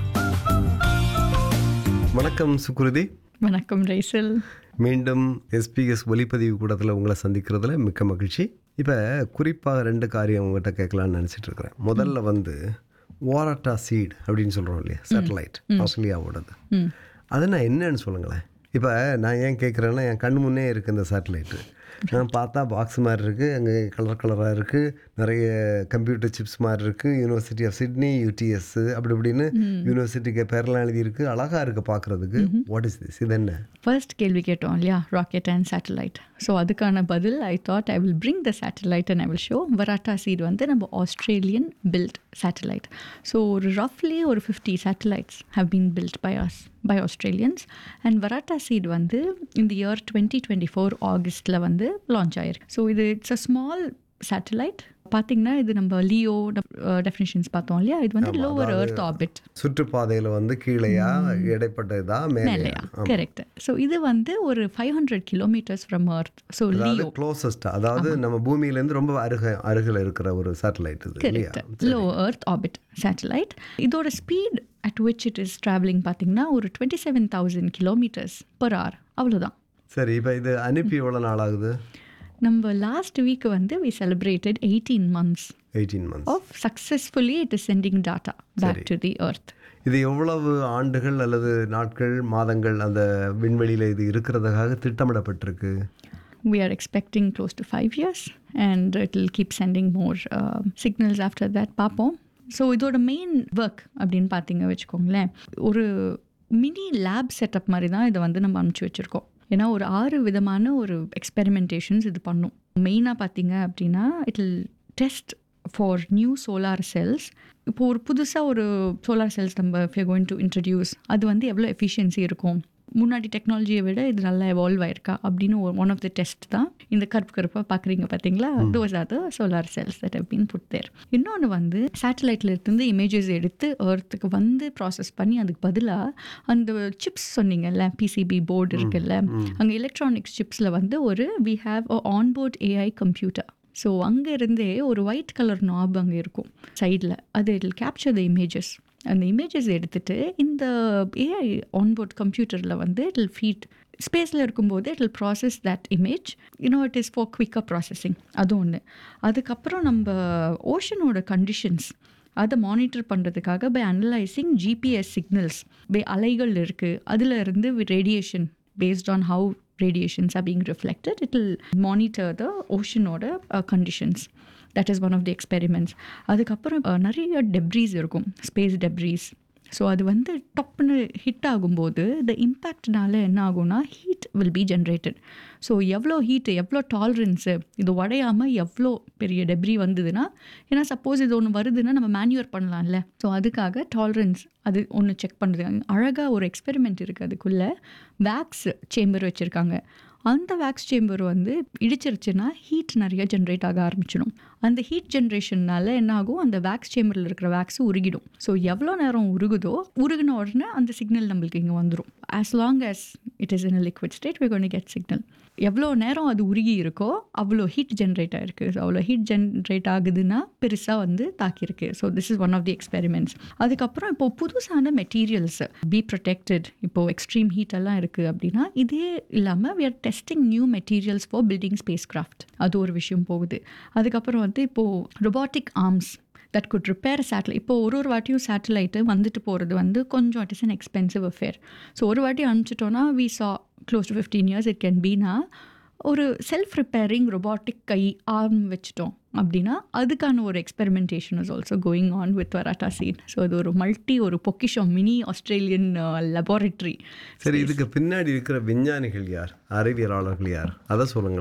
வணக்கம் சுக்ருதி வணக்கம் ரைசல் மீண்டும் எஸ்பிஎஸ் ஒலிப்பதிவு கூடத்தில் உங்களை சந்திக்கிறதுல மிக்க மகிழ்ச்சி இப்போ குறிப்பாக ரெண்டு காரியம் உங்கள்கிட்ட கேட்கலான்னு நினச்சிட்டு இருக்கிறேன் முதல்ல வந்து வாரட்டா சீட் அப்படின்னு சொல்கிறோம் இல்லையா சேட்டலைட் ஆஸ்திரேலியாவோடது அது நான் என்னன்னு சொல்லுங்களேன் இப்போ நான் ஏன் கேட்குறேன்னா என் கண் முன்னே இருக்குது இந்த சேட்டலைட்டு நான் பார்த்தா பாக்ஸ் மாதிரி இருக்குது அங்கே கலர் கலராக இருக்குது நிறைய கம்ப்யூட்டர் சிப்ஸ் மாதிரி இருக்குது யூனிவர்சிட்டி ஆஃப் சிட்னி யூடிஎஸ் அப்படி இப்படின்னு யூனிவர்சிட்டிக்கு பேரெல்லாம் எழுதியிருக்கு அழகாக இருக்குது பார்க்குறதுக்கு வாட் இஸ் திஸ் இது என்ன ஃபர்ஸ்ட் கேள்வி கேட்டோம் இல்லையா ராக்கெட் அண்ட் சேட்டலைட் ஸோ அதுக்கான பதில் I thought I will bring the satellite and I will show வராட்டா seat வந்து நம்ம ஆஸ்திரேலியன் பில்ட் சேட்டலைட் ஸோ ஒரு ரஃப்லி ஒரு fifty satellites have been built by us by Australians and வராட்டா seat வந்து இந்த year twenty twenty four ஆகஸ்ட்டில் வந்து launch ஆயிருக்கு so இது it's a small satellite பார்த்தீங்கன்னா இது நம்ம லியோ டெஃபினிஷன்ஸ் பார்த்தோம் இல்லையா இது வந்து ஆமா, லோவர் அதாவது எர்த் ஆர்பிட் சுற்றுப்பாதையில் வந்து கீழையா இடைப்பட்டதா மேலையா மேலையா கரெக்ட் ஸோ இது வந்து ஒரு five hundred kilometres from earth so அதாவது லியோ க்ளோசஸ்ட் அதாவது நம்ம பூமியிலேருந்து ரொம்ப அருக அருகில் இருக்கிற ஒரு சேட்டலைட் இது இல்லையா correct low earth orbit satellite இதோட speed at which it is travelling பார்த்தீங்கன்னா ஒரு twenty seven thousand kilometres per hour அவ்வளோதான் சரி இப்போ இது அனுப்பி எவ்வளோ நாள் ஆகுது நம்ம லாஸ்ட் வீக் வந்து we celebrated eighteen months eighteen months of successfully it is sending data back to the earth இது எவ்வளவு ஆண்டுகள் அல்லது நாட்கள் மாதங்கள் அந்த விண்வெளியில் இது இருக்கிறதுக்காக திட்டமிடப்பட்டிருக்கு we are expecting close to five years and it will keep sending more uh, signals after that பார்ப்போம் ஸோ இதோட மெயின் ஒர்க் அப்படின்னு பார்த்தீங்க வச்சுக்கோங்களேன் ஒரு மினி லேப் செட்டப் மாதிரி தான் இதை வந்து நம்ம அனுப்பிச்சி வச்சுருக்கோம் ஏன்னா ஒரு ஆறு விதமான ஒரு எக்ஸ்பெரிமெண்டேஷன்ஸ் இது பண்ணும் மெயினாக பார்த்தீங்க அப்படின்னா it will test for new solar cells இப்போ ஒரு புதுசாக ஒரு சோலார் செல்ஸ் நம்ம கோயிங் டு இன்ட்ரடியூஸ் அது வந்து எவ்வளோ எஃபிஷியன்சி இருக்கும் முன்னாடி டெக்னாலஜியை விட இது நல்லா எவால்வ் ஆயிருக்கா அப்படின்னு ஒன் ஆஃப் த டெஸ்ட் தான் இந்த கருப்பு கருப்பாக பார்க்குறீங்க பார்த்தீங்களா those are the solar cells that have been put there இன்னொன்று வந்து சேட்டலைட்டில் இருந்து இமேஜஸ் எடுத்து எர்த்துக்கு வந்து ப்ராசஸ் பண்ணி அதுக்கு பதிலாக அந்த சிப்ஸ் சொன்னீங்கல்ல பிசிபி போர்டு இருக்குல்ல அங்கே எலக்ட்ரானிக்ஸ் சிப்ஸில் வந்து ஒரு we have a onboard AI computer so அங்கே இருந்தே ஒரு ஒயிட் கலர் நாப் அங்கே இருக்கும் சைடில் அது இட் கேப்சர் த இமேஜஸ் அந்த இமேஜஸ் எடுத்துட்டு இந்த ஏஐ ஆன்போர்ட் கம்ப்யூட்டரில் வந்து இட் வில் ஃபீட் ஸ்பேஸில் இருக்கும்போது it will process that image you know it is for குவிக்காக ப்ராசஸிங் அது ஒன்று அதுக்கப்புறம் நம்ம ஓஷனோட கண்டிஷன்ஸ் அதை மானிட்டர் பண்ணுறதுக்காக by analysing GPS signals by அலைகள் இருக்குது அதில் இருந்து radiation based on how radiations are being reflected, it will monitor the ocean order uh, conditions. That is one of the experiments அதுக்கப்புறம் அஹ், நிறைய டெப்ரீஸ் இருக்கும் space debris so அது வந்து டப்புன்னு ஹிட் ஆகும்போது இந்த இம்பேக்ட்னால என்ன ஆகும்னா heat will be generated so எவ்வளோ ஹீட்டு எவ்வளோ டாலரன்ஸு இது உடையாமல் எவ்வளோ பெரிய டெப்ரி வந்ததுன்னா ஏன்னா சப்போஸ் இது ஒன்று வருதுன்னா நம்ம மேன்யூர் பண்ணலாம்ல ஸோ அதுக்காக டாலரன்ஸ் அது ஒன்று செக் பண்ணுறது அழகாக ஒரு எக்ஸ்பெரிமெண்ட் இருக்குது அதுக்குள்ளே வேக்ஸ் சேம்பர் வச்சுருக்காங்க அந்த வேக்ஸ் சேம்பர் வந்து இடிச்சிருச்சுன்னா ஹீட் நிறைய ஜென்ரேட் ஆக ஆரம்பிச்சிடும் அந்த ஹீட் ஜென்ரேஷன்னால என்ன ஆகும் அந்த வேக்ஸ் சேம்பரில் இருக்கிற வேக்ஸ் உருகிடும் ஸோ எவ்வளோ நேரம் உருகுதோ உருகின உடனே அந்த சிக்னல் நம்மளுக்கு இங்கே வந்துடும் as long as it is in a liquid state we're going to get signal எவ்வளோ நேரம் அது உருகி இருக்கோ அவ்வளோ ஹீட் ஜென்ரேட் ஆயிருக்கு ஸோ அவ்வளோ ஹீட் ஜென்ரேட் ஆகுதுன்னா பெருசாக வந்து தாக்கியிருக்கு so this is one of the experiments அதுக்கப்புறம் இப்போ புதுசான மெட்டீரியல்ஸ் பி ப்ரொடெக்டட் இப்போ எக்ஸ்ட்ரீம் ஹீட் எல்லாம் இருக்குது அப்படின்னா இதே இல்லாமல் we are testing new materials for building space craft ஒரு விஷயம் போகுது அதுக்கப்புறம் வந்து இப்போது robotic arms that could repair satellite இப்போ ஒரு ஒரு வாட்டியும் சேட்டலைட்டு வந்துட்டு போகிறது வந்து கொஞ்சம் it is an expensive affair so ஒரு வாட்டி அனுப்பிச்சிட்டோன்னா we saw close to fifteen years it can been a ஒரு செல்ஃப் ரிப்பேரிங் ரொபாட்டிக் கை ஆர்ம் வச்சிட்டோம் அப்படின்னா அதுக்கான ஒரு experimentation is also going on with Waratah seed so அது ஒரு மல்டி ஒரு பொக்கிஷம் மினி ஆஸ்திரேலியன் லெபார்டரி சரி இதுக்கு பின்னாடி இருக்கிற விஞ்ஞானிகள் யார் அறிவியலாளர்கள் யார் அதை சொல்லுங்கள்